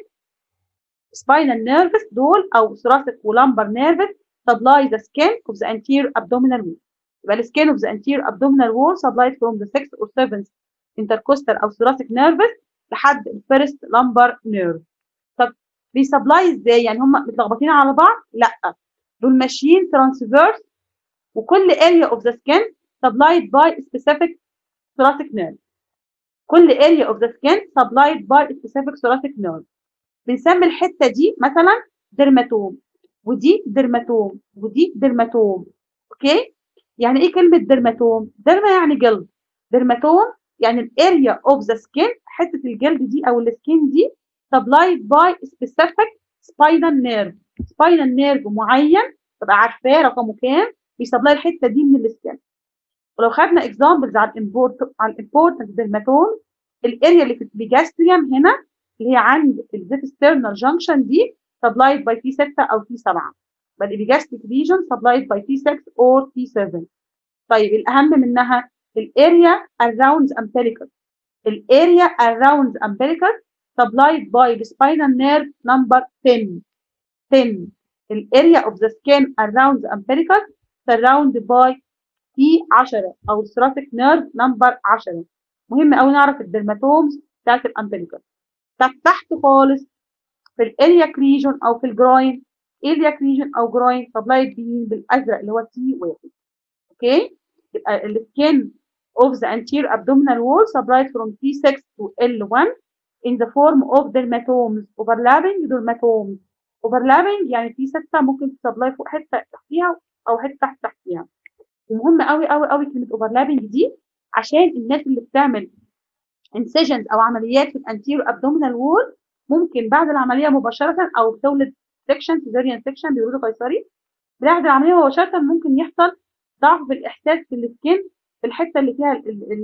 سباينال نيرفس دول او ثوراسيك ولامبر نيرفس سبلاي ذا سكين اوف ذا انتير ابدومينال وول يبقى السكين اوف ذا انتير ابدومينال وول سبلايد فروم ذا 6 اور 7 intercostal او thoracic nervous لحد الفيرست لامبر نيرف طب بيسبلاي ازاي يعني هم متلخبطين على بعض لا دول ماشيين ترانسفيرس وكل area of the skin supplied by specific thoracic nerve كل area of the skin supplied by specific thoracic nerve بنسمي الحته دي مثلا درماتوم ودي درماتوم ودي درماتوم اوكي يعني ايه كلمه درماتوم درما يعني جلد درماتوم يعني الاريا اوف ذا سكين حته الجلد دي او السكين دي supplied by specific spinal nerve spinal nerve معين تبقى عارفاه رقمه كام بيسبلاي الحته دي من السكين ولو خدنا اكزامبلز على الامبورت على الامبورتنت ديرماتوم الاريا اللي في البيجاستريوم هنا اللي هي عند الزيتسترنال جانكشن دي supplied by T6 او T7 بل البيجاستريك region supplied by T6 or T7 طيب الاهم منها الاريا around the umbilicus الاريا around the umbilicus supplied by the spinal nerve number 10 10 الاريا of the skin around the umbilicus surrounded by T10 او thoracic nerve number 10 مهم قوي نعرف الدرماتومز بتاعت الامبليكس بتاعت تحت خالص في الاريا ريجون او في الجروين اريا ريجون او جروين سبلايد بالازرق اللي هو تي واحد اوكي يبقى السكين of the anterior abdominal wall supplied from T6 to L1 in the form of dermatomes overlapping dermatomes overlapping يعني T6 ممكن تسبلاي فوق حته تحتيها او حته تحت تحتيها ومهم قوي قوي قوي كلمه overlapping دي عشان الناس اللي بتعمل انسجنز او عمليات في الانتيرو ابدومينال وول ممكن بعد العمليه مباشره او بتولد سكشن سيزاريان سكشن بيقولوا قيصري بعد العمليه مباشره ممكن يحصل ضعف في الاحساس في السكين في الحته اللي فيها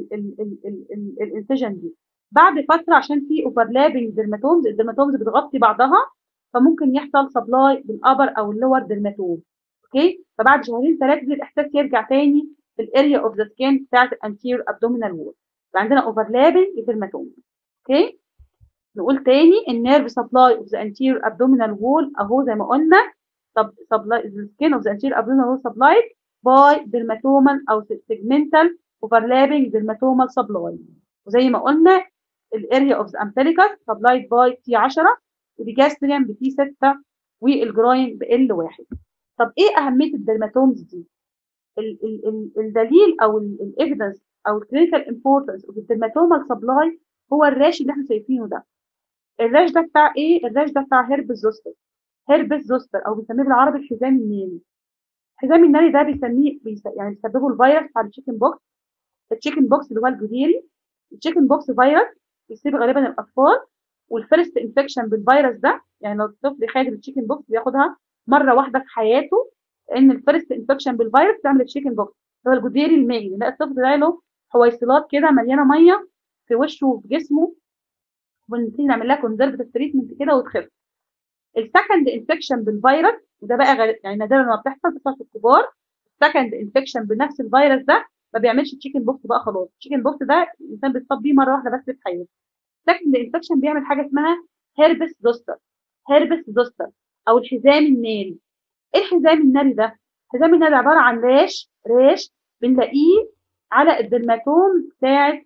الانسجن دي بعد فتره عشان في اوفرلابنج ديرماتومز الديرماتومز بتغطي بعضها فممكن يحصل سبلاي بالابر او اللور ديرماتوم اوكي فبعد شهرين ثلاثه دي الاحساس يرجع تاني في الاريا اوف ذا سكين بتاعت الانتير ابدومينال وول عندنا اوفرلابنج ديرماتوم اوكي نقول تاني النيرف سبلاي اوف ذا انتير ابدومينال وول اهو زي ما قلنا طب سبلاي ذا سكين اوف ذا انتير ابدومينال وول سبلاي باي ديرماتومال او سيجمنتال اوفرلابنج ديرماتومال سبلاي وزي ما قلنا الاريا اوف ذا امبليكس سبلايد باي تي 10 والجاستريان بتي 6 والجراين بال 1 طب ايه اهميه الدرماتومز دي؟ ال ال ال الدليل او الايفيدنس او الكلينيكال امبورتنس اوف الدرماتومال سبلاي هو الراش اللي احنا شايفينه ده الراش ده بتاع ايه؟ الراش ده بتاع هيربس زوستر هيربس زوستر او بنسميه بالعربي الحزام الناري الحزام الناري ده بيسميه بيس... يعني بيسببه الفيروس بتاع التشيكن بوكس التشيكن بوكس اللي هو الجديري التشيكن بوكس فيروس بيصيب غالبا الاطفال والفيرست انفكشن بالفيروس ده يعني لو الطفل خد التشيكن بوكس بياخدها مره واحده في حياته لان الفيرست انفكشن بالفيروس بتعمل التشيكن بوكس هو الجديري المائي لا الطفل ده له حويصلات كده مليانه ميه في وشه وفي جسمه ونبتدي نعمل لها كونزرفتيف تريتمنت كده وتخف السكند انفكشن بالفيروس وده بقى غير يعني نادرا ما بتحصل بتحصل في الكبار السكند انفكشن بنفس الفيروس ده ما بيعملش تشيكن بوكس بقى خلاص التشيكن بوكس ده الانسان بيتصاب بيه مره واحده بس في حياته سكند انفكشن بيعمل حاجه اسمها هيربس زوستر هيربس زوستر او الحزام الناري ايه الحزام الناري ده الحزام الناري عباره عن ريش ريش بنلاقيه على الدرماتوم بتاعه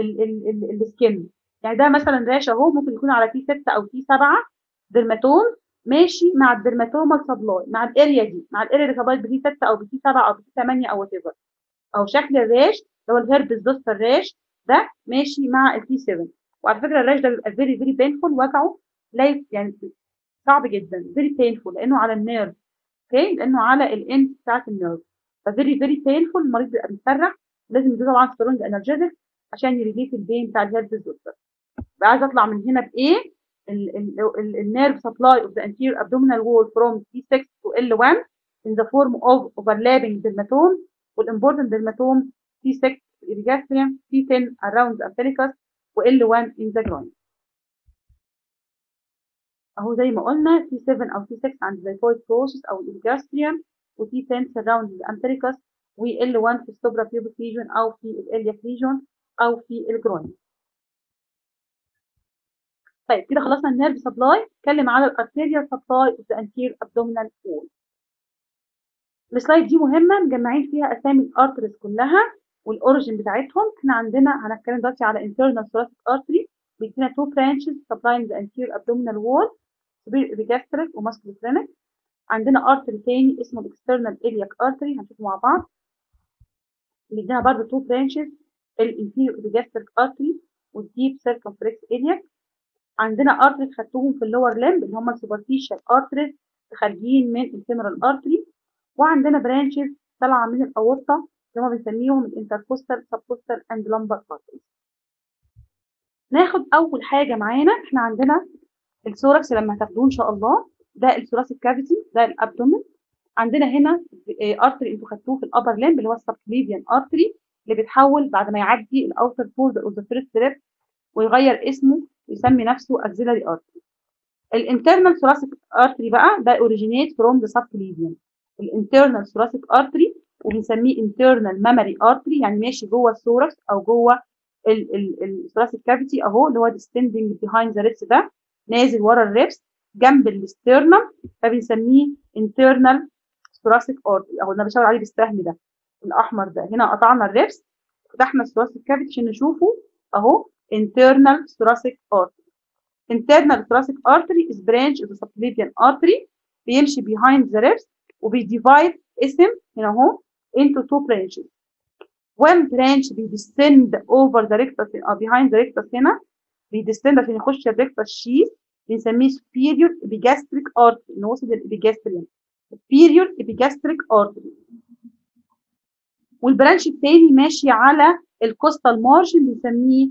السكن يعني ده مثلا ريش اهو ممكن يكون على تي 6 او تي 7 درماتوم ماشي مع الدرماتومال سبلاي مع الاريا دي مع الاريا اللي سبلاي بتي 6 او بتي 7 او بتي 8 او وات او شكل الريش اللي هو الهيربس زوستر ريش ده ماشي مع التي 7 وعلى فكره الريش ده بيبقى فيري فيري بينفول وجعه لا يعني صعب جدا فيري بينفول لانه على النيرف اوكي لانه على الاند بتاعت النيرف ففيري فيري بينفول المريض بيبقى متسرح لازم يدوز طبعا سترونج انرجيتك عشان يريليت البين بتاع الهيربس زوستر بقى عايز اطلع من هنا بايه النيرف سبلاي of the anterior abdominal wall from T6 to L1 in the form of overlapping dermatome والimportant dermatome T6 epigastrium T10 around the umbilicus و L1 in the groin اهو زي ما قلنا T7 او T6 عند xiphoid process او epigastrium و T10 surround the umbilicus و L1 في السوبرا pubic region او في الالياك region او في الجروين طيب كده خلصنا النيرف سبلاي اتكلم على الارتيريال سبلاي اوف ذا انتير ابدومينال وول السلايد دي مهمه مجمعين فيها اسامي الارتريز كلها والاوريجن بتاعتهم احنا عندنا هنتكلم دلوقتي على internal thoracic artery بيدينا two branches supplying the anterior abdominal wall superior epigastric وmusculoclinic عندنا ارتري تاني اسمه الاكسترنال iliac artery هنشوفه مع بعض بيدينا برضه two branches الانتيريور epigastric artery والديب circumflex iliac عندنا ارتريز خدتهم في اللور لمب اللي هم السوبرفيشال ارتريز خارجين من الفيمورال ارتري وعندنا برانشز طالعه من الاورطه اللي هم بنسميهم الانتركوستال سبكوستال اند لمبر ارتريز ناخد اول حاجه معانا احنا عندنا الثوركس لما هتاخدوه ان شاء الله ده الثوراسيك كافيتي ده الابدومين عندنا هنا ارتري انتوا خدتوه في الابر لمب اللي هو السبكليفيان ارتري اللي بيتحول بعد ما يعدي الاوتر بورد اوف ذا فيرست ريب ويغير اسمه يسمي نفسه axillary artery الانترنال thoracic artery بقى ده originate from the subclavian الانترنال thoracic artery وبنسميه internal mammary artery يعني ماشي جوه الثوركس او جوه الثوراسيك كافيتي اهو اللي هو descending behind the ribs ده نازل ورا الريبس جنب الاسترنم فبنسميه internal thoracic artery اهو انا بشاور عليه بالسهم ده الاحمر ده هنا قطعنا الريبس فتحنا الثوراسيك كافيتي عشان نشوفه اهو internal thoracic artery. Internal thoracic artery is branch of the subclavian artery بيمشي behind the ribs وبيديفايد اسم هنا اهو into two branches. One branch بيدستند over the rectus أو behind the rectus هنا بيدستند عشان يخش الريكتس شيث بنسميه superior epigastric artery نوصل للإبيجاستريم superior epigastric artery والبرانش التاني ماشي على الكوستال مارجن بنسميه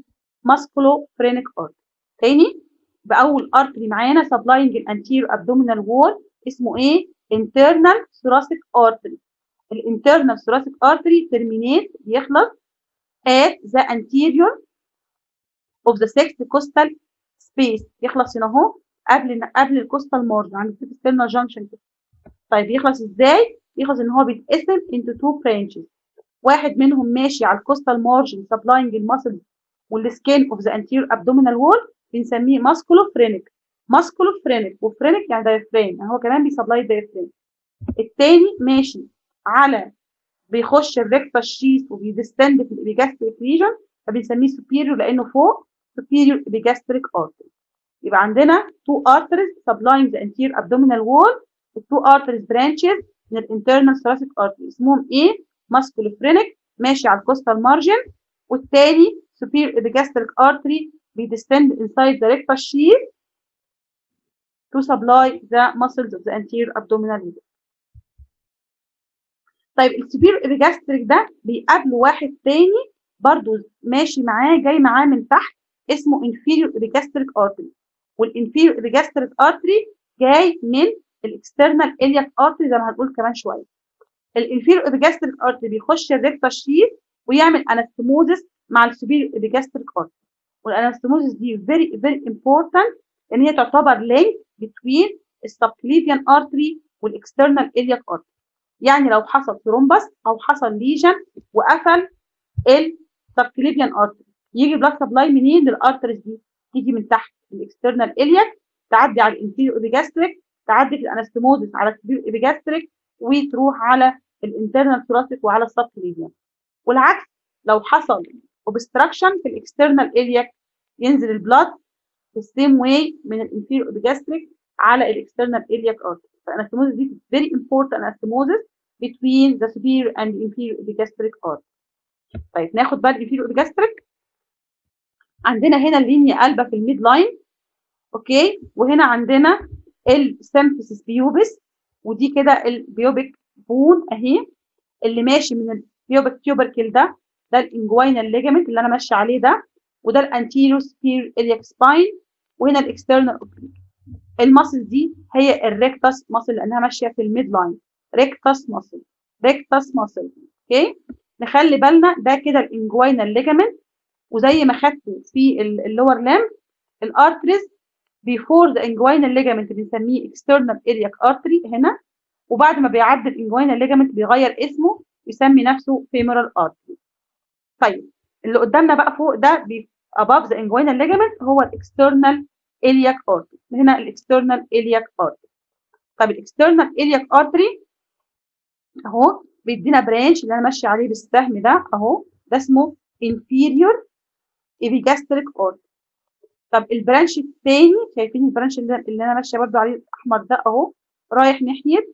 musculophrenic artery تاني باول ارتري معانا supplying الانتيرو abdominal wall اسمه ايه internal thoracic artery الانترنال thoracic artery terminate بيخلص at the anterior of the sixth costal space يخلص هنا اهو قبل قبل الكوستال مارجن عند السيسترنال جانكشن كده طيب يخلص ازاي؟ يخلص ان هو بيتقسم into two branches واحد منهم ماشي على الكوستال مارجن supplying المسل والسكين اوف ذا anterior abdominal wall بنسميه ماسكولوفرينيك ماسكولوفرينيك وفرينيك يعني دايفرين يعني هو كمان بيسبلاي الدايفرين التاني ماشي على بيخش الريكتال شيث وبيدستند في الابيجاستريك ريجن فبنسميه superior لانه فوق superior epigastric artery يبقى عندنا two arteries supplying the anterior abdominal wall two arteries branches من الانترنال thoracic artery اسمهم ايه musculophrenic ماشي على الكوستال مارجن والتاني superior epigastric artery بيدستند inside the rectal sheath to supply the muscles of the anterior abdominal wall طيب السبير epigastric ده بيقابله واحد تاني برضو ماشي معاه جاي معاه من تحت اسمه inferior epigastric artery والinferior epigastric artery جاي من الاكسترنال iliac artery زي ما هنقول كمان شويه الانفيريور epigastric artery بيخش الريكتا شيت ويعمل انستموزس مع السوبيريور epigastric artery والانستموزس دي very very important ان هي تعتبر link between السبكليفيان artery والاكسترنال iliac artery يعني لو حصل ثرومبس او حصل ليجن وقفل السبكليفيان artery يجي بلاد سبلاي منين للارتريز دي تيجي من تحت الاكسترنال iliac تعدي على الانفيريور epigastric تعدي في الانستموزس على السوبيريور epigastric وتروح على الانترنال ثوراسيك وعلى السبكليفيان والعكس لو حصل اوبستراكشن في الاكسترنال iliac ينزل البلاد في السيم واي من الانفيريور epigastric على الاكسترنال iliac artery فالانستموزس دي very important anastomosis between the superior and the inferior epigastric artery طيب ناخد بقى الانفيريور epigastric عندنا هنا اللينيا قلبه في الميد لاين اوكي وهنا عندنا السيمفيسيس بيوبس ودي كده البيوبيك بون اهي اللي ماشي من البيوبيك تيوبركل ده ده الانجوينال ليجامنت اللي انا ماشيه عليه ده وده الانتيريو سبير الياك سباين وهنا الاكسترنال اوبليك الماسل دي هي الريكتاس ماسل لانها ماشيه في الميد لاين ريكتاس ماسل ريكتاس ماسل اوكي نخلي بالنا ده كده الانجوينال ليجامنت وزي ما خدته في اللور لام الارتريز بيفور ذا انجوينال ليجامنت بنسميه اكسترنال iliac ارتري هنا وبعد ما بيعدي الانجوينال ليجامنت بيغير اسمه يسمي نفسه فيمورال ارتري طيب اللي قدامنا بقى فوق ده above the inguinal ligament هو الاكسترنال iliac artery هنا الاكسترنال iliac artery طب الاكسترنال iliac artery اهو بيدينا برانش اللي انا ماشيه عليه بالسهم ده اهو ده اسمه inferior epigastric artery طب البرانش الثاني شايفين البرانش اللي, اللي انا ماشيه برده عليه الاحمر ده اهو رايح ناحيه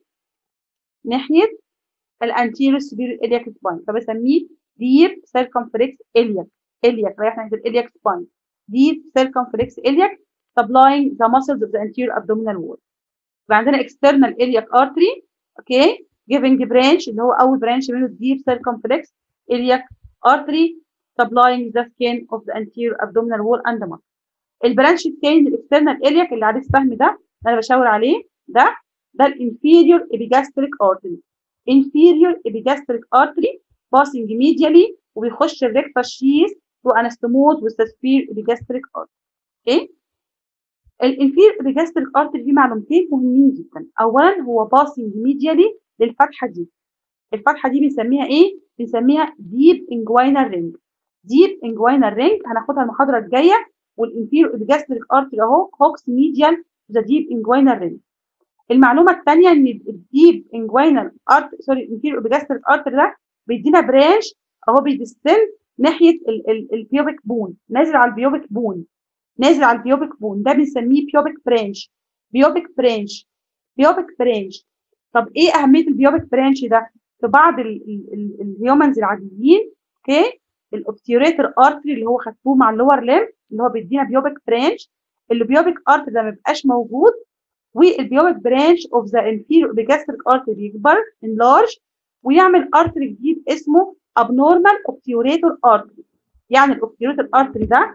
ناحيه الانتيريور سوبيريور iliac spine فبسميه deep circumflex iliac iliac رايح ناحيه الiliac spine deep circumflex iliac supplying the muscles of the anterior abdominal wall يبقى عندنا external iliac artery اوكي giving branch اللي هو اول برانش منه deep circumflex iliac artery supplying the skin of the anterior abdominal wall and the muscle البرانش الثاني الاكسترنال iliac اللي عليه السهم ده اللي انا بشاور عليه ده ده الانفيريور epigastric artery inferior epigastric artery passing medially وبيخش الريكتال شيث through anastomosis with the superior epigastric artery اوكي الانفيريور epigastric artery فيه معلومتين مهمين جدا اولا هو passing medially للفتحه دي الفتحه دي بنسميها ايه بنسميها deep inguinal ring deep inguinal ring هناخدها المحاضره الجايه والانفيريور epigastric artery اهو هوكس ميديال ذا ديب انجوينال رينج المعلومه الثانيه ان الديب انجوينال ارت سوري الانفيريور epigastric artery ده بيدينا برانش اهو بيدستند ناحيه البيوبيك بون نازل على البيوبيك بون نازل على البيوبيك بون ده بنسميه بيوبيك برانش بيوبيك برانش بيوبيك برانش طب ايه اهميه البيوبيك برانش ده في بعض الهيومنز العاديين اوكي الاوبتيوريتر ارتري اللي هو خدتوه مع اللور ليم اللي هو بيدينا بيوبيك برانش البيوبيك ارتري ده ما بيبقاش موجود والبيوبيك برانش اوف ذا انفيريور epigastric artery بيكبر انلارج ويعمل ارتري جديد اسمه abnormal obturator artery يعني الاوبتيوريتر ارتري ده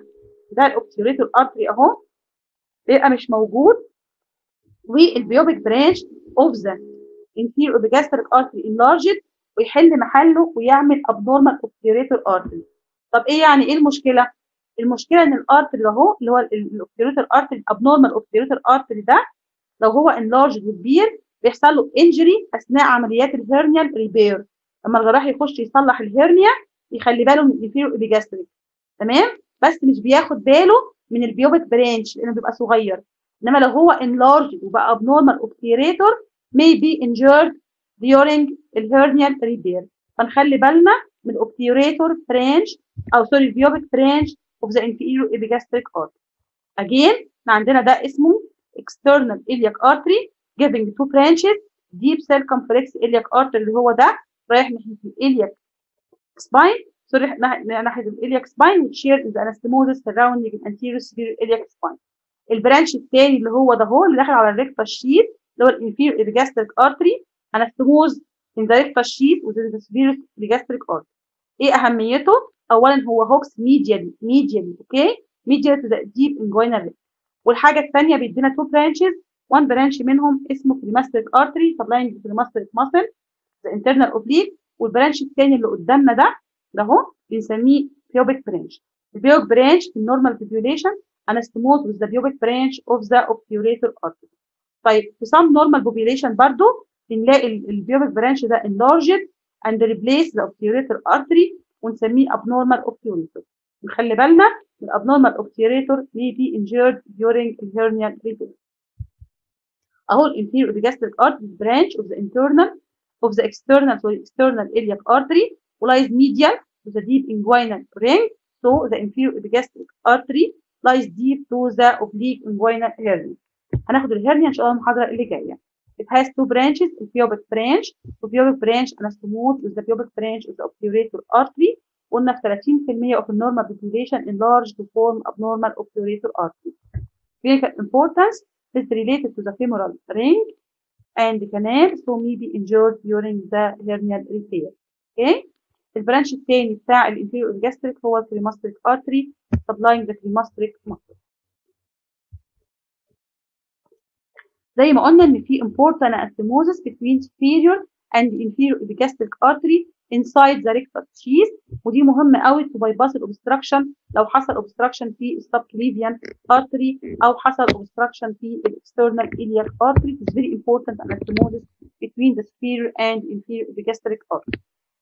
ده الاوبتيوريتور ارتري اهو بيبقى مش موجود والبيوبيك برانش اوف ذا inferior epigastric artery enlarged ويحل محله ويعمل abnormal obturator artery طب ايه يعني ايه المشكله المشكله ان الارتري ده اهو اللي هو الاوبتيوريتور ارتري abnormal obturator artery ده لو هو enlarged وكبير بيحصل له انجري اثناء عمليات الهرنيال ريبير لما الجراح يخش يصلح الهرنيا يخلي باله من الانفيرو ابيجاستريك تمام بس مش بياخد باله من البيوبيك برانش لانه بيبقى صغير انما لو هو enlarged وبقى abnormal obturator may be injured during الهرنيال repair فنخلي بالنا من الاوبتيوريتور برانش او سوري البيوبيك برانش of the inferior epigastric artery again احنا عندنا ده اسمه external iliac artery giving two branches deep circumflex iliac artery اللي هو ده رايح ناحيه الالياك spine سوري ناحيه الالياك spine which share in the anastomosis surrounding the anterior superior iliac spine البرانش الثاني اللي هو ده هو اللي داخل على الريكتا شيت اللي هو الانفير epigastric artery anastomosis in the rectal sheath within the superior epigastric artery ايه اهميته اولا هو هوكس ميديالي ميديالي اوكي ميديال to the deep inguinal ring والحاجه الثانيه بيدينا تو برانشز وان برانش منهم اسمه climastric artery supplying the climastric muscle the internal oblique والبرانش الثاني اللي قدامنا ده ده اهو بنسميه pubic branch البيوبيك برانش في النورمال population anastomose with the pubic branch of the obturator artery طيب في some normal population برضو بنلاقي البيوبيك برانش ده enlarged and replace the obturator artery ونسميه abnormal obturator نخلي بالنا الابنورمال obturator may be injured during hernial repair اهو الانفيريور epigastric artery branch of the internal of the external sorry external iliac artery lies medial to the deep inguinal ring so the inferior epigastric artery lies deep to the oblique inguinal hernia هناخد الهرنيا ان شاء الله المحاضره اللي جايه It has two branches, the pubic branch, the pubic branch anastomose with the pubic branch of the obturator artery. قلنا في 30% of the normal population enlarged to form abnormal obturator artery. Clinical importance is related to the femoral ring and the canal so may be injured during the hernial repair. Okay? البرانش الثاني بتاع الانفيريور gastric هو الكريماستريك artery supplying the cremasteric muscle. زي ما قلنا ان في important anastomosis between superior and inferior epigastric artery inside the rectal sheath ودي مهمة قوي to bypass الobstruction لو حصل obstruction في subclavian artery أو حصل obstruction في external iliac artery it is very important anastomosis between the superior and inferior epigastric artery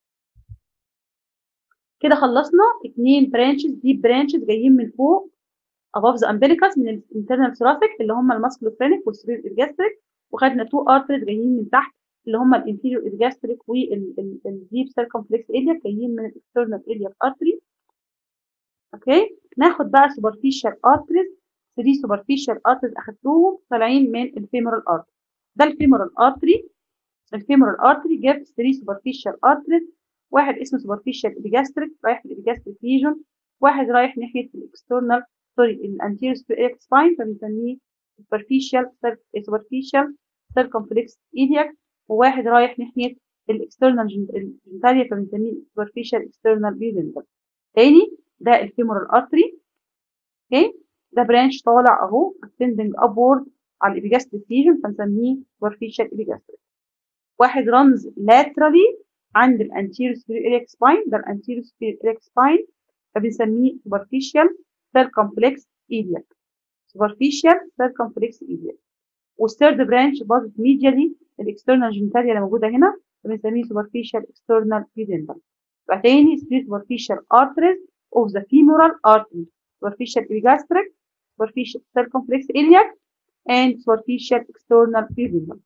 كده خلصنا اتنين branches deep branches جايين من فوق above the umbilicus من الانترنال thoracic اللي هم الماسكولوفرينيك والسوبير الجاستريك وخدنا تو ارتريز جايين من تحت اللي هم الانفيريور الجاستريك والديب سيركمفلكس اريا جايين من الاكسترنال اريا ارتري اوكي ناخد بقى سوبرفيشال ارتريز 3 سوبرفيشال ارتريز اخدتوهم طالعين من الفيمورال ارتري ده الفيمورال ارتري الفيمورال ارتري جاب 3 سوبرفيشال ارتريز واحد اسمه سوبرفيشال ابيجاستريك رايح في الابيجاستريك ليجون واحد رايح ناحيه الاكسترنال سوري الانتيريور سبيريك سباين فبنسميه superficial superficial circumflex iliac وواحد رايح ناحية الاكسترنال جنتاليا فبنسميه superficial external pudendal تاني ده الفيمورال artery اوكي ده برانش طالع اهو ascending upward على الابيجاستريك ليجن فنسميه superficial epigastric واحد runs laterally عند الانتيريور superior iliac spine ده الانتيريور superior iliac spine فبنسميه superficial circumflex iliac superficial circumflex iliac والثيرد برانش باظت ميديالي الاكسترنال جينيتاليا اللي موجوده هنا بنسميه superficial external pudendal يبقى تاني superficial arteries of the femoral artery superficial epigastric superficial circumflex iliac and superficial external pudendal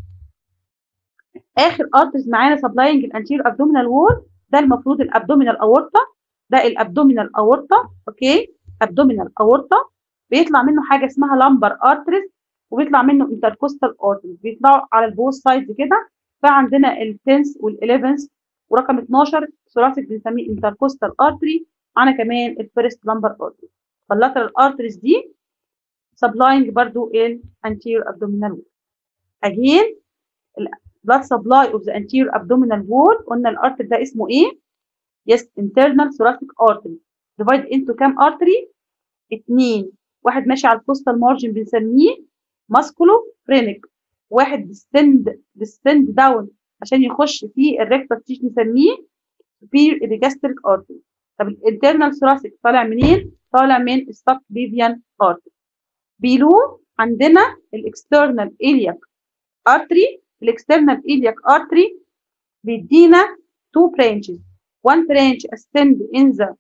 اخر arteries معانا supplying الانتيريور abdominal wall ده المفروض الابدومينال اورطه ده الابدومينال اورطه اوكي abdominal aorta بيطلع منه حاجه اسمها lumbar arteries وبيطلع منه intercostal arteries بيطلعوا على البوث سايدز كده فعندنا ال10 وال11 ورقم 12 ثوراسيك بنسميه intercostal artery معانا كمان الفيرست lumbar artery فاللاترال arteries دي supplying برضو ال anterior abdominal wall again blood supply of the anterior abdominal wall قلنا الارتري ده اسمه ايه؟ yes internal thoracic artery divide into كام artery اتنين واحد ماشي على الكوستال مارجن بنسميه ماسكولو فرينك واحد ديستند ديستند داون عشان يخش في الريكتال تيش نسميه في الريجاستريك ارتري طب الانترنال ثوراسيك طالع منين؟ طالع من السب ليفيان ارتري بيلو عندنا الاكسترنال الياك ارتري الاكسترنال الياك ارتري بيدينا two branches one branch ascend in the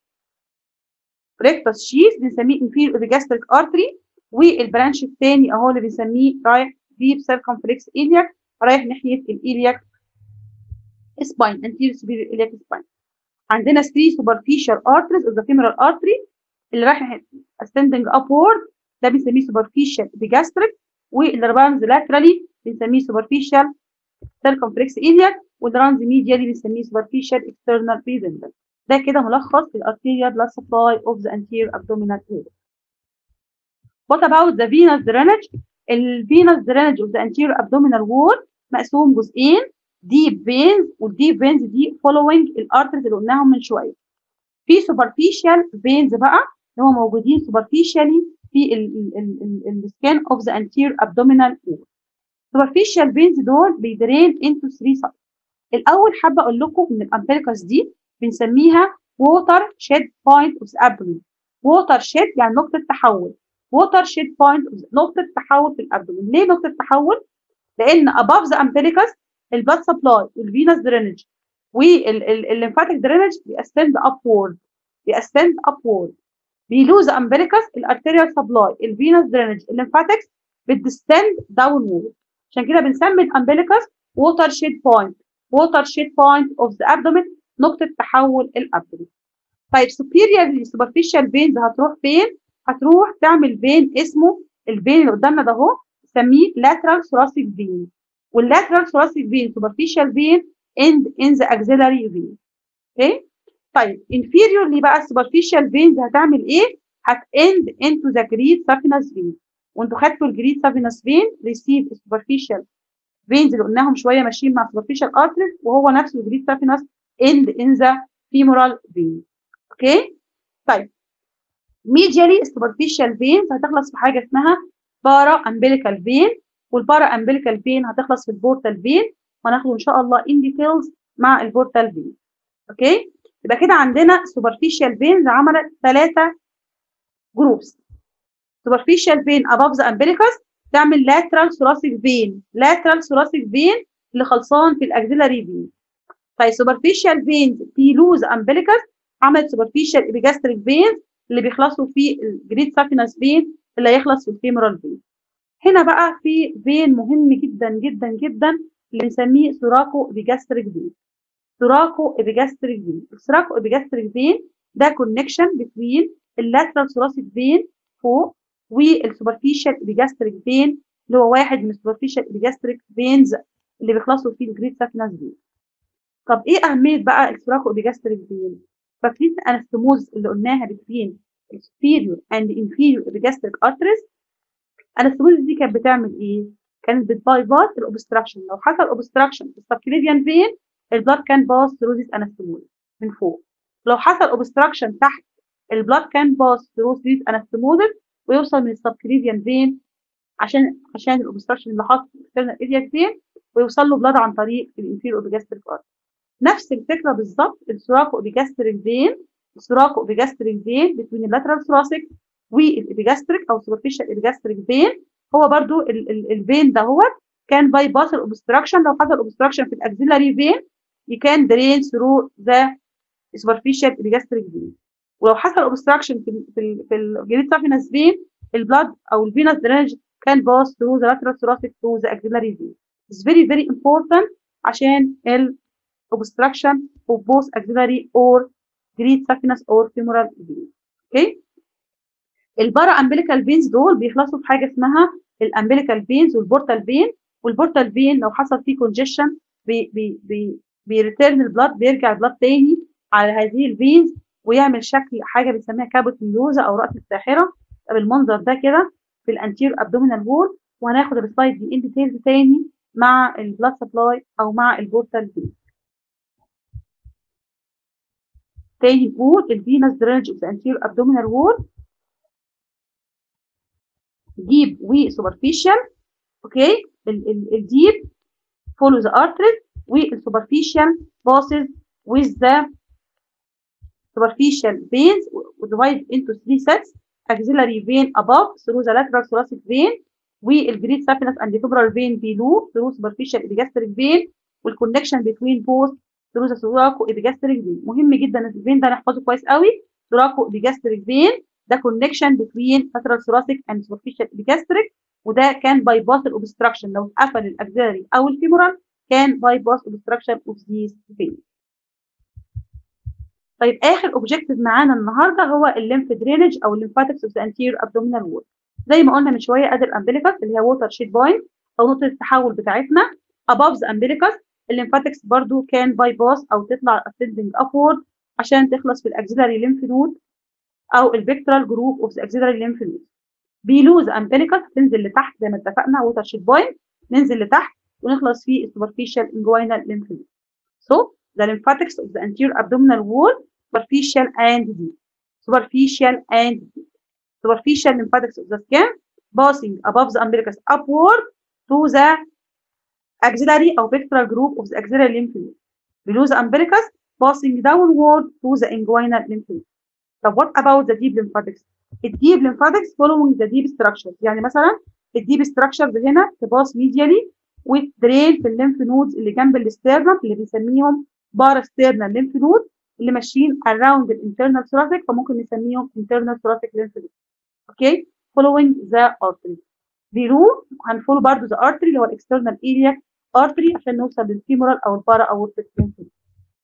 rectus sheath بنسميه inferior epigastric artery والبرانش الثاني اهو اللي بنسميه رايح deep circumflex iliac رايح ناحيه الالياك spine anterior superior iliac spine عندنا 3 superficial arteries of the femoral artery اللي رايح ascending upward ده بنسميه superficial epigastric واللي runs laterally بنسميه superficial circumflex iliac واللي runs medially بنسميه superficial external pudendal ده كده ملخص الارتيريال blood supply of the anterior abdominal wall. What about the venous drainage? ال venous drainage of the anterior abdominal wall مقسوم جزئين deep veins والdeep veins دي following الارترز اللي قلناهم من شويه. في superficial veins بقى اللي هم موجودين superficially في السكان of the anterior abdominal wall. superficial veins دول بيدرين into three sides. الاول حابه اقول لكم ان الامبليكس دي بنسميها water shed point of the abdomen. water shed يعني نقطه تحول. water shed point نقطه تحول في الابدومين. ليه نقطه تحول؟ لان above the umbilicus البلاد سبلاي والفينس درينج والليمفاتيك درينج بيأسند upward بيأسند upward below the umbilicus الارتيريال سبلاي الفينس درينج الليمفاتكس بتديستند داونورد عشان كده بنسمي الامبليكس ووتر شيد بوينت ووتر شيد بوينت اوف ذا ابدومين نقطه تحول الابدومين طيب superior superficial veins هتروح فين؟ هتروح تعمل فين اسمه الفين اللي قدامنا ده اهو نسميه lateral thoracic vein واللاترال thoracic vein superficial vein end in the axillary vein اوكي طيب inferiorly بقى superficial veins هتعمل ايه هت end into the great saphenous vein وانتوا خدتوا الجريد saphenous vein receive superficial veins اللي قلناهم شويه ماشيين مع superficial arteries وهو نفسه الجريد saphenous end in the femoral vein اوكي طيب medially superficial veins هتخلص في حاجه اسمها para umbilical vein والبارا امبليكال فين هتخلص في البورتال فين وهناخده ان شاء الله ان ديتيلز مع البورتال فين اوكي يبقى كده عندنا سوبرفيشال فينز عملت ثلاثه جروبس سوبرفيشال فين above the umbilicus تعمل lateral thoracic vein lateral thoracic vein اللي خلصان في الاكسيلاري فين طيب سوبرفيشال فينز below the umbilicus عملت سوبرفيشال epigastric veins اللي بيخلصوا في الجريد سافينس فين اللي هيخلص في الفيمورال فين هنا بقى في فين مهم جدا جدا جدا اللي بنسميه سوراكو ابيجاستريك فين سوراكو ابيجاستريك فين السوراكو ابيجاستريك فين ده كونكشن بين اللاترال ثوراسيك فين فوق والسوبرفيشال ابيجاستريك فين اللي هو واحد من السوبرفيشال ابيجاستريك فينز اللي بيخلصوا فيه الجريد سافينس فين طب ايه اهميه بقى السوراكو ابيجاستريك فين فاكرين الانستموز اللي قلناها بين superior and inferior epigastric arteries الانستموز دي كانت بتعمل ايه؟ كانت بتبايباس الاوبستراكشن لو حصل اوبستراكشن في السبكليفيان فين البلاد كان باس ثرو ذيس انستموز من فوق لو حصل اوبستراكشن تحت البلاد كان باس ثرو ذيس انستموز ويوصل من السبكليفيان فين عشان عشان الاوبستراكشن اللي حاصل في الاكسترنال اريا فين ويوصل له بلاد عن طريق الانفيرو اوبيجاستريك ارتري نفس الفكره بالظبط السوراكو اوبيجاستريك فين السوراكو اوبيجاستريك فين بين اللاترال ثوراسيك والابيجاستريك او سوبرفيشال ابيجاستريك فين هو برضو الفين ده هو كان باي باس الاوبستراكشن لو حصل اوبستراكشن في الاكسيلاري فين يكان درين ثرو ذا سوبرفيشال ابيجاستريك فين ولو حصل اوبستراكشن في ال في ال في الجريد سافينس فين البلاد او الفينس درينج كان باس ثرو ذا لاترال ثوراسيك ثرو ذا اكسيلاري فين It's very very important عشان ال obstruction of both axillary or great saphenous or femoral vein. اوكي؟ okay? البارا امبليكال فينز دول بيخلصوا في حاجه اسمها الامبليكال فينز والبورتال فين والبورتال فين لو حصل فيه كونجيشن بي بي بي بيريتيرن البلاد بيرجع البلاد تاني على هذه الفينز ويعمل شكل حاجه بنسميها كابوتيوزا او راس الساحره بالمنظر ده كده في الانتير ابدومينال وول وهناخد السلايد دي ان ديتيلز تاني مع البلاد سبلاي او مع البورتال فين تاني نقول الفينس درينج اوف ذا انتير ابدومينال وول deep وسوبرفيشال اوكي الديب follow the arteries والسوبرفيشال passes with the superficial veins divided into three sets axillary vein above through the lateral thoracic vein والجريد saphenous and femoral vein below through superficial epigastric vein والconnection between both through the thoraco epigastric vein مهم جدا الفين ده نحفظه كويس قوي thoraco epigastric vein ده connection between lateral thoracic and superficial epigastric وده كان باي باس الاوبستراكشن لو اتقفل الاكزيلري او الفيمورال كان باي باس اوبستراكشن اوف ذيس فين طيب اخر اوبجيكتيف معانا النهارده هو الليمف درينج او الليمفاتكس اوف ذا انتير ابدومينال وول زي ما قلنا من شويه ادي الامبليكس اللي هي ووتر شيت بوينت او نقطه التحول بتاعتنا above the umbilicus الليمفاتكس برضو كان باي باس او تطلع ascending upward عشان تخلص في الاكزيلري ليمف نود او الفيكترال جروب اوف ذا اكزيلري ليمف نود بيلو ذا umbilicus تنزل لتحت زي ما اتفقنا ووتر شيت بوينت ننزل لتحت ونخلص في superficial inguinal lymph node. So the lymphatics of the anterior abdominal wall superficial and deep. Superficial and deep. Superficial lymphatics of the skin passing above the umbilicus upward to the axillary or pectoral group of the axillary lymph node. Below the umbilicus passing downward to the inguinal lymph node. طب what about the deep lymphatics? الديب lymphatics following the deep structures يعني مثلا الديب structures هنا تباص medially وتدرين في الليمف نودز اللي جنب الاسترنم اللي بنسميهم باراسترنال ليمف نود اللي ماشيين around الانترنال thoracic فممكن نسميهم internal thoracic lymph node اوكي following the artery below هنفولو برضو the artery اللي هو الاكسترنال iliac artery عشان نوصل للفيمورال او البارا اورتيك lymph node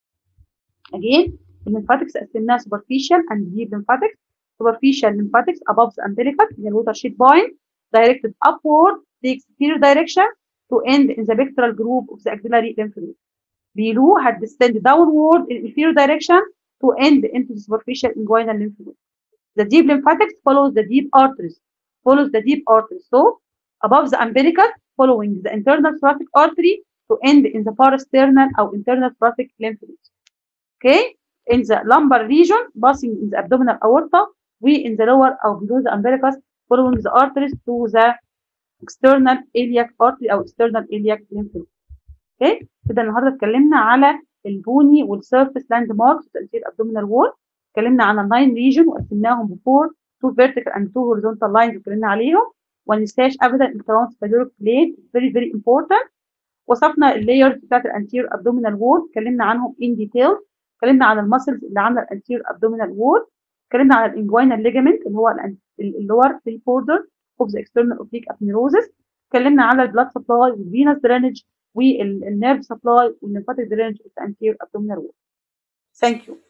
again الليمفاتكس قسمناها superficial and deep lymphatics superficial lymphatics above the umbilicus in the water sheet point directed upward takes superior direction to end in the pectoral group of the axillary lymph node. Below had descend downward in inferior direction to end into the superficial inguinal lymph node. The deep lymphatics follows the deep arteries, follows the deep arteries. So above the umbilicus, following the internal thoracic artery to end in the parasternal or internal thoracic lymph node. Okay? In the lumbar region, passing in the abdominal aorta, we in the lower or below the umbilicus, following the arteries to the external iliac artery او external iliac lymph node. اوكي كده النهارده اتكلمنا على البوني والسيرفيس لاند ماركس تاثير ابدومينال وول اتكلمنا عن الناين ريجن وقسمناهم بفور تو فيرتيكال اند تو هوريزونتال لاينز اتكلمنا عليهم وما ننساش ابدا الترانس فالوريك بليد فيري فيري امبورتنت وصفنا اللايرز بتاعت الانتير ابدومينال وول اتكلمنا عنهم ان ديتيل اتكلمنا عن المسلز اللي عامله الانتير ابدومينال وول اتكلمنا عن الانجوينال ليجامنت اللي هو اللور فري بوردر اوف ذا external oblique aponeurosis اتكلمنا على البلاد سبلاي والفينس درينج والنيرف سبلاي والليمفاتيك درينج اوف انتير ابدومينال وول ثانك يو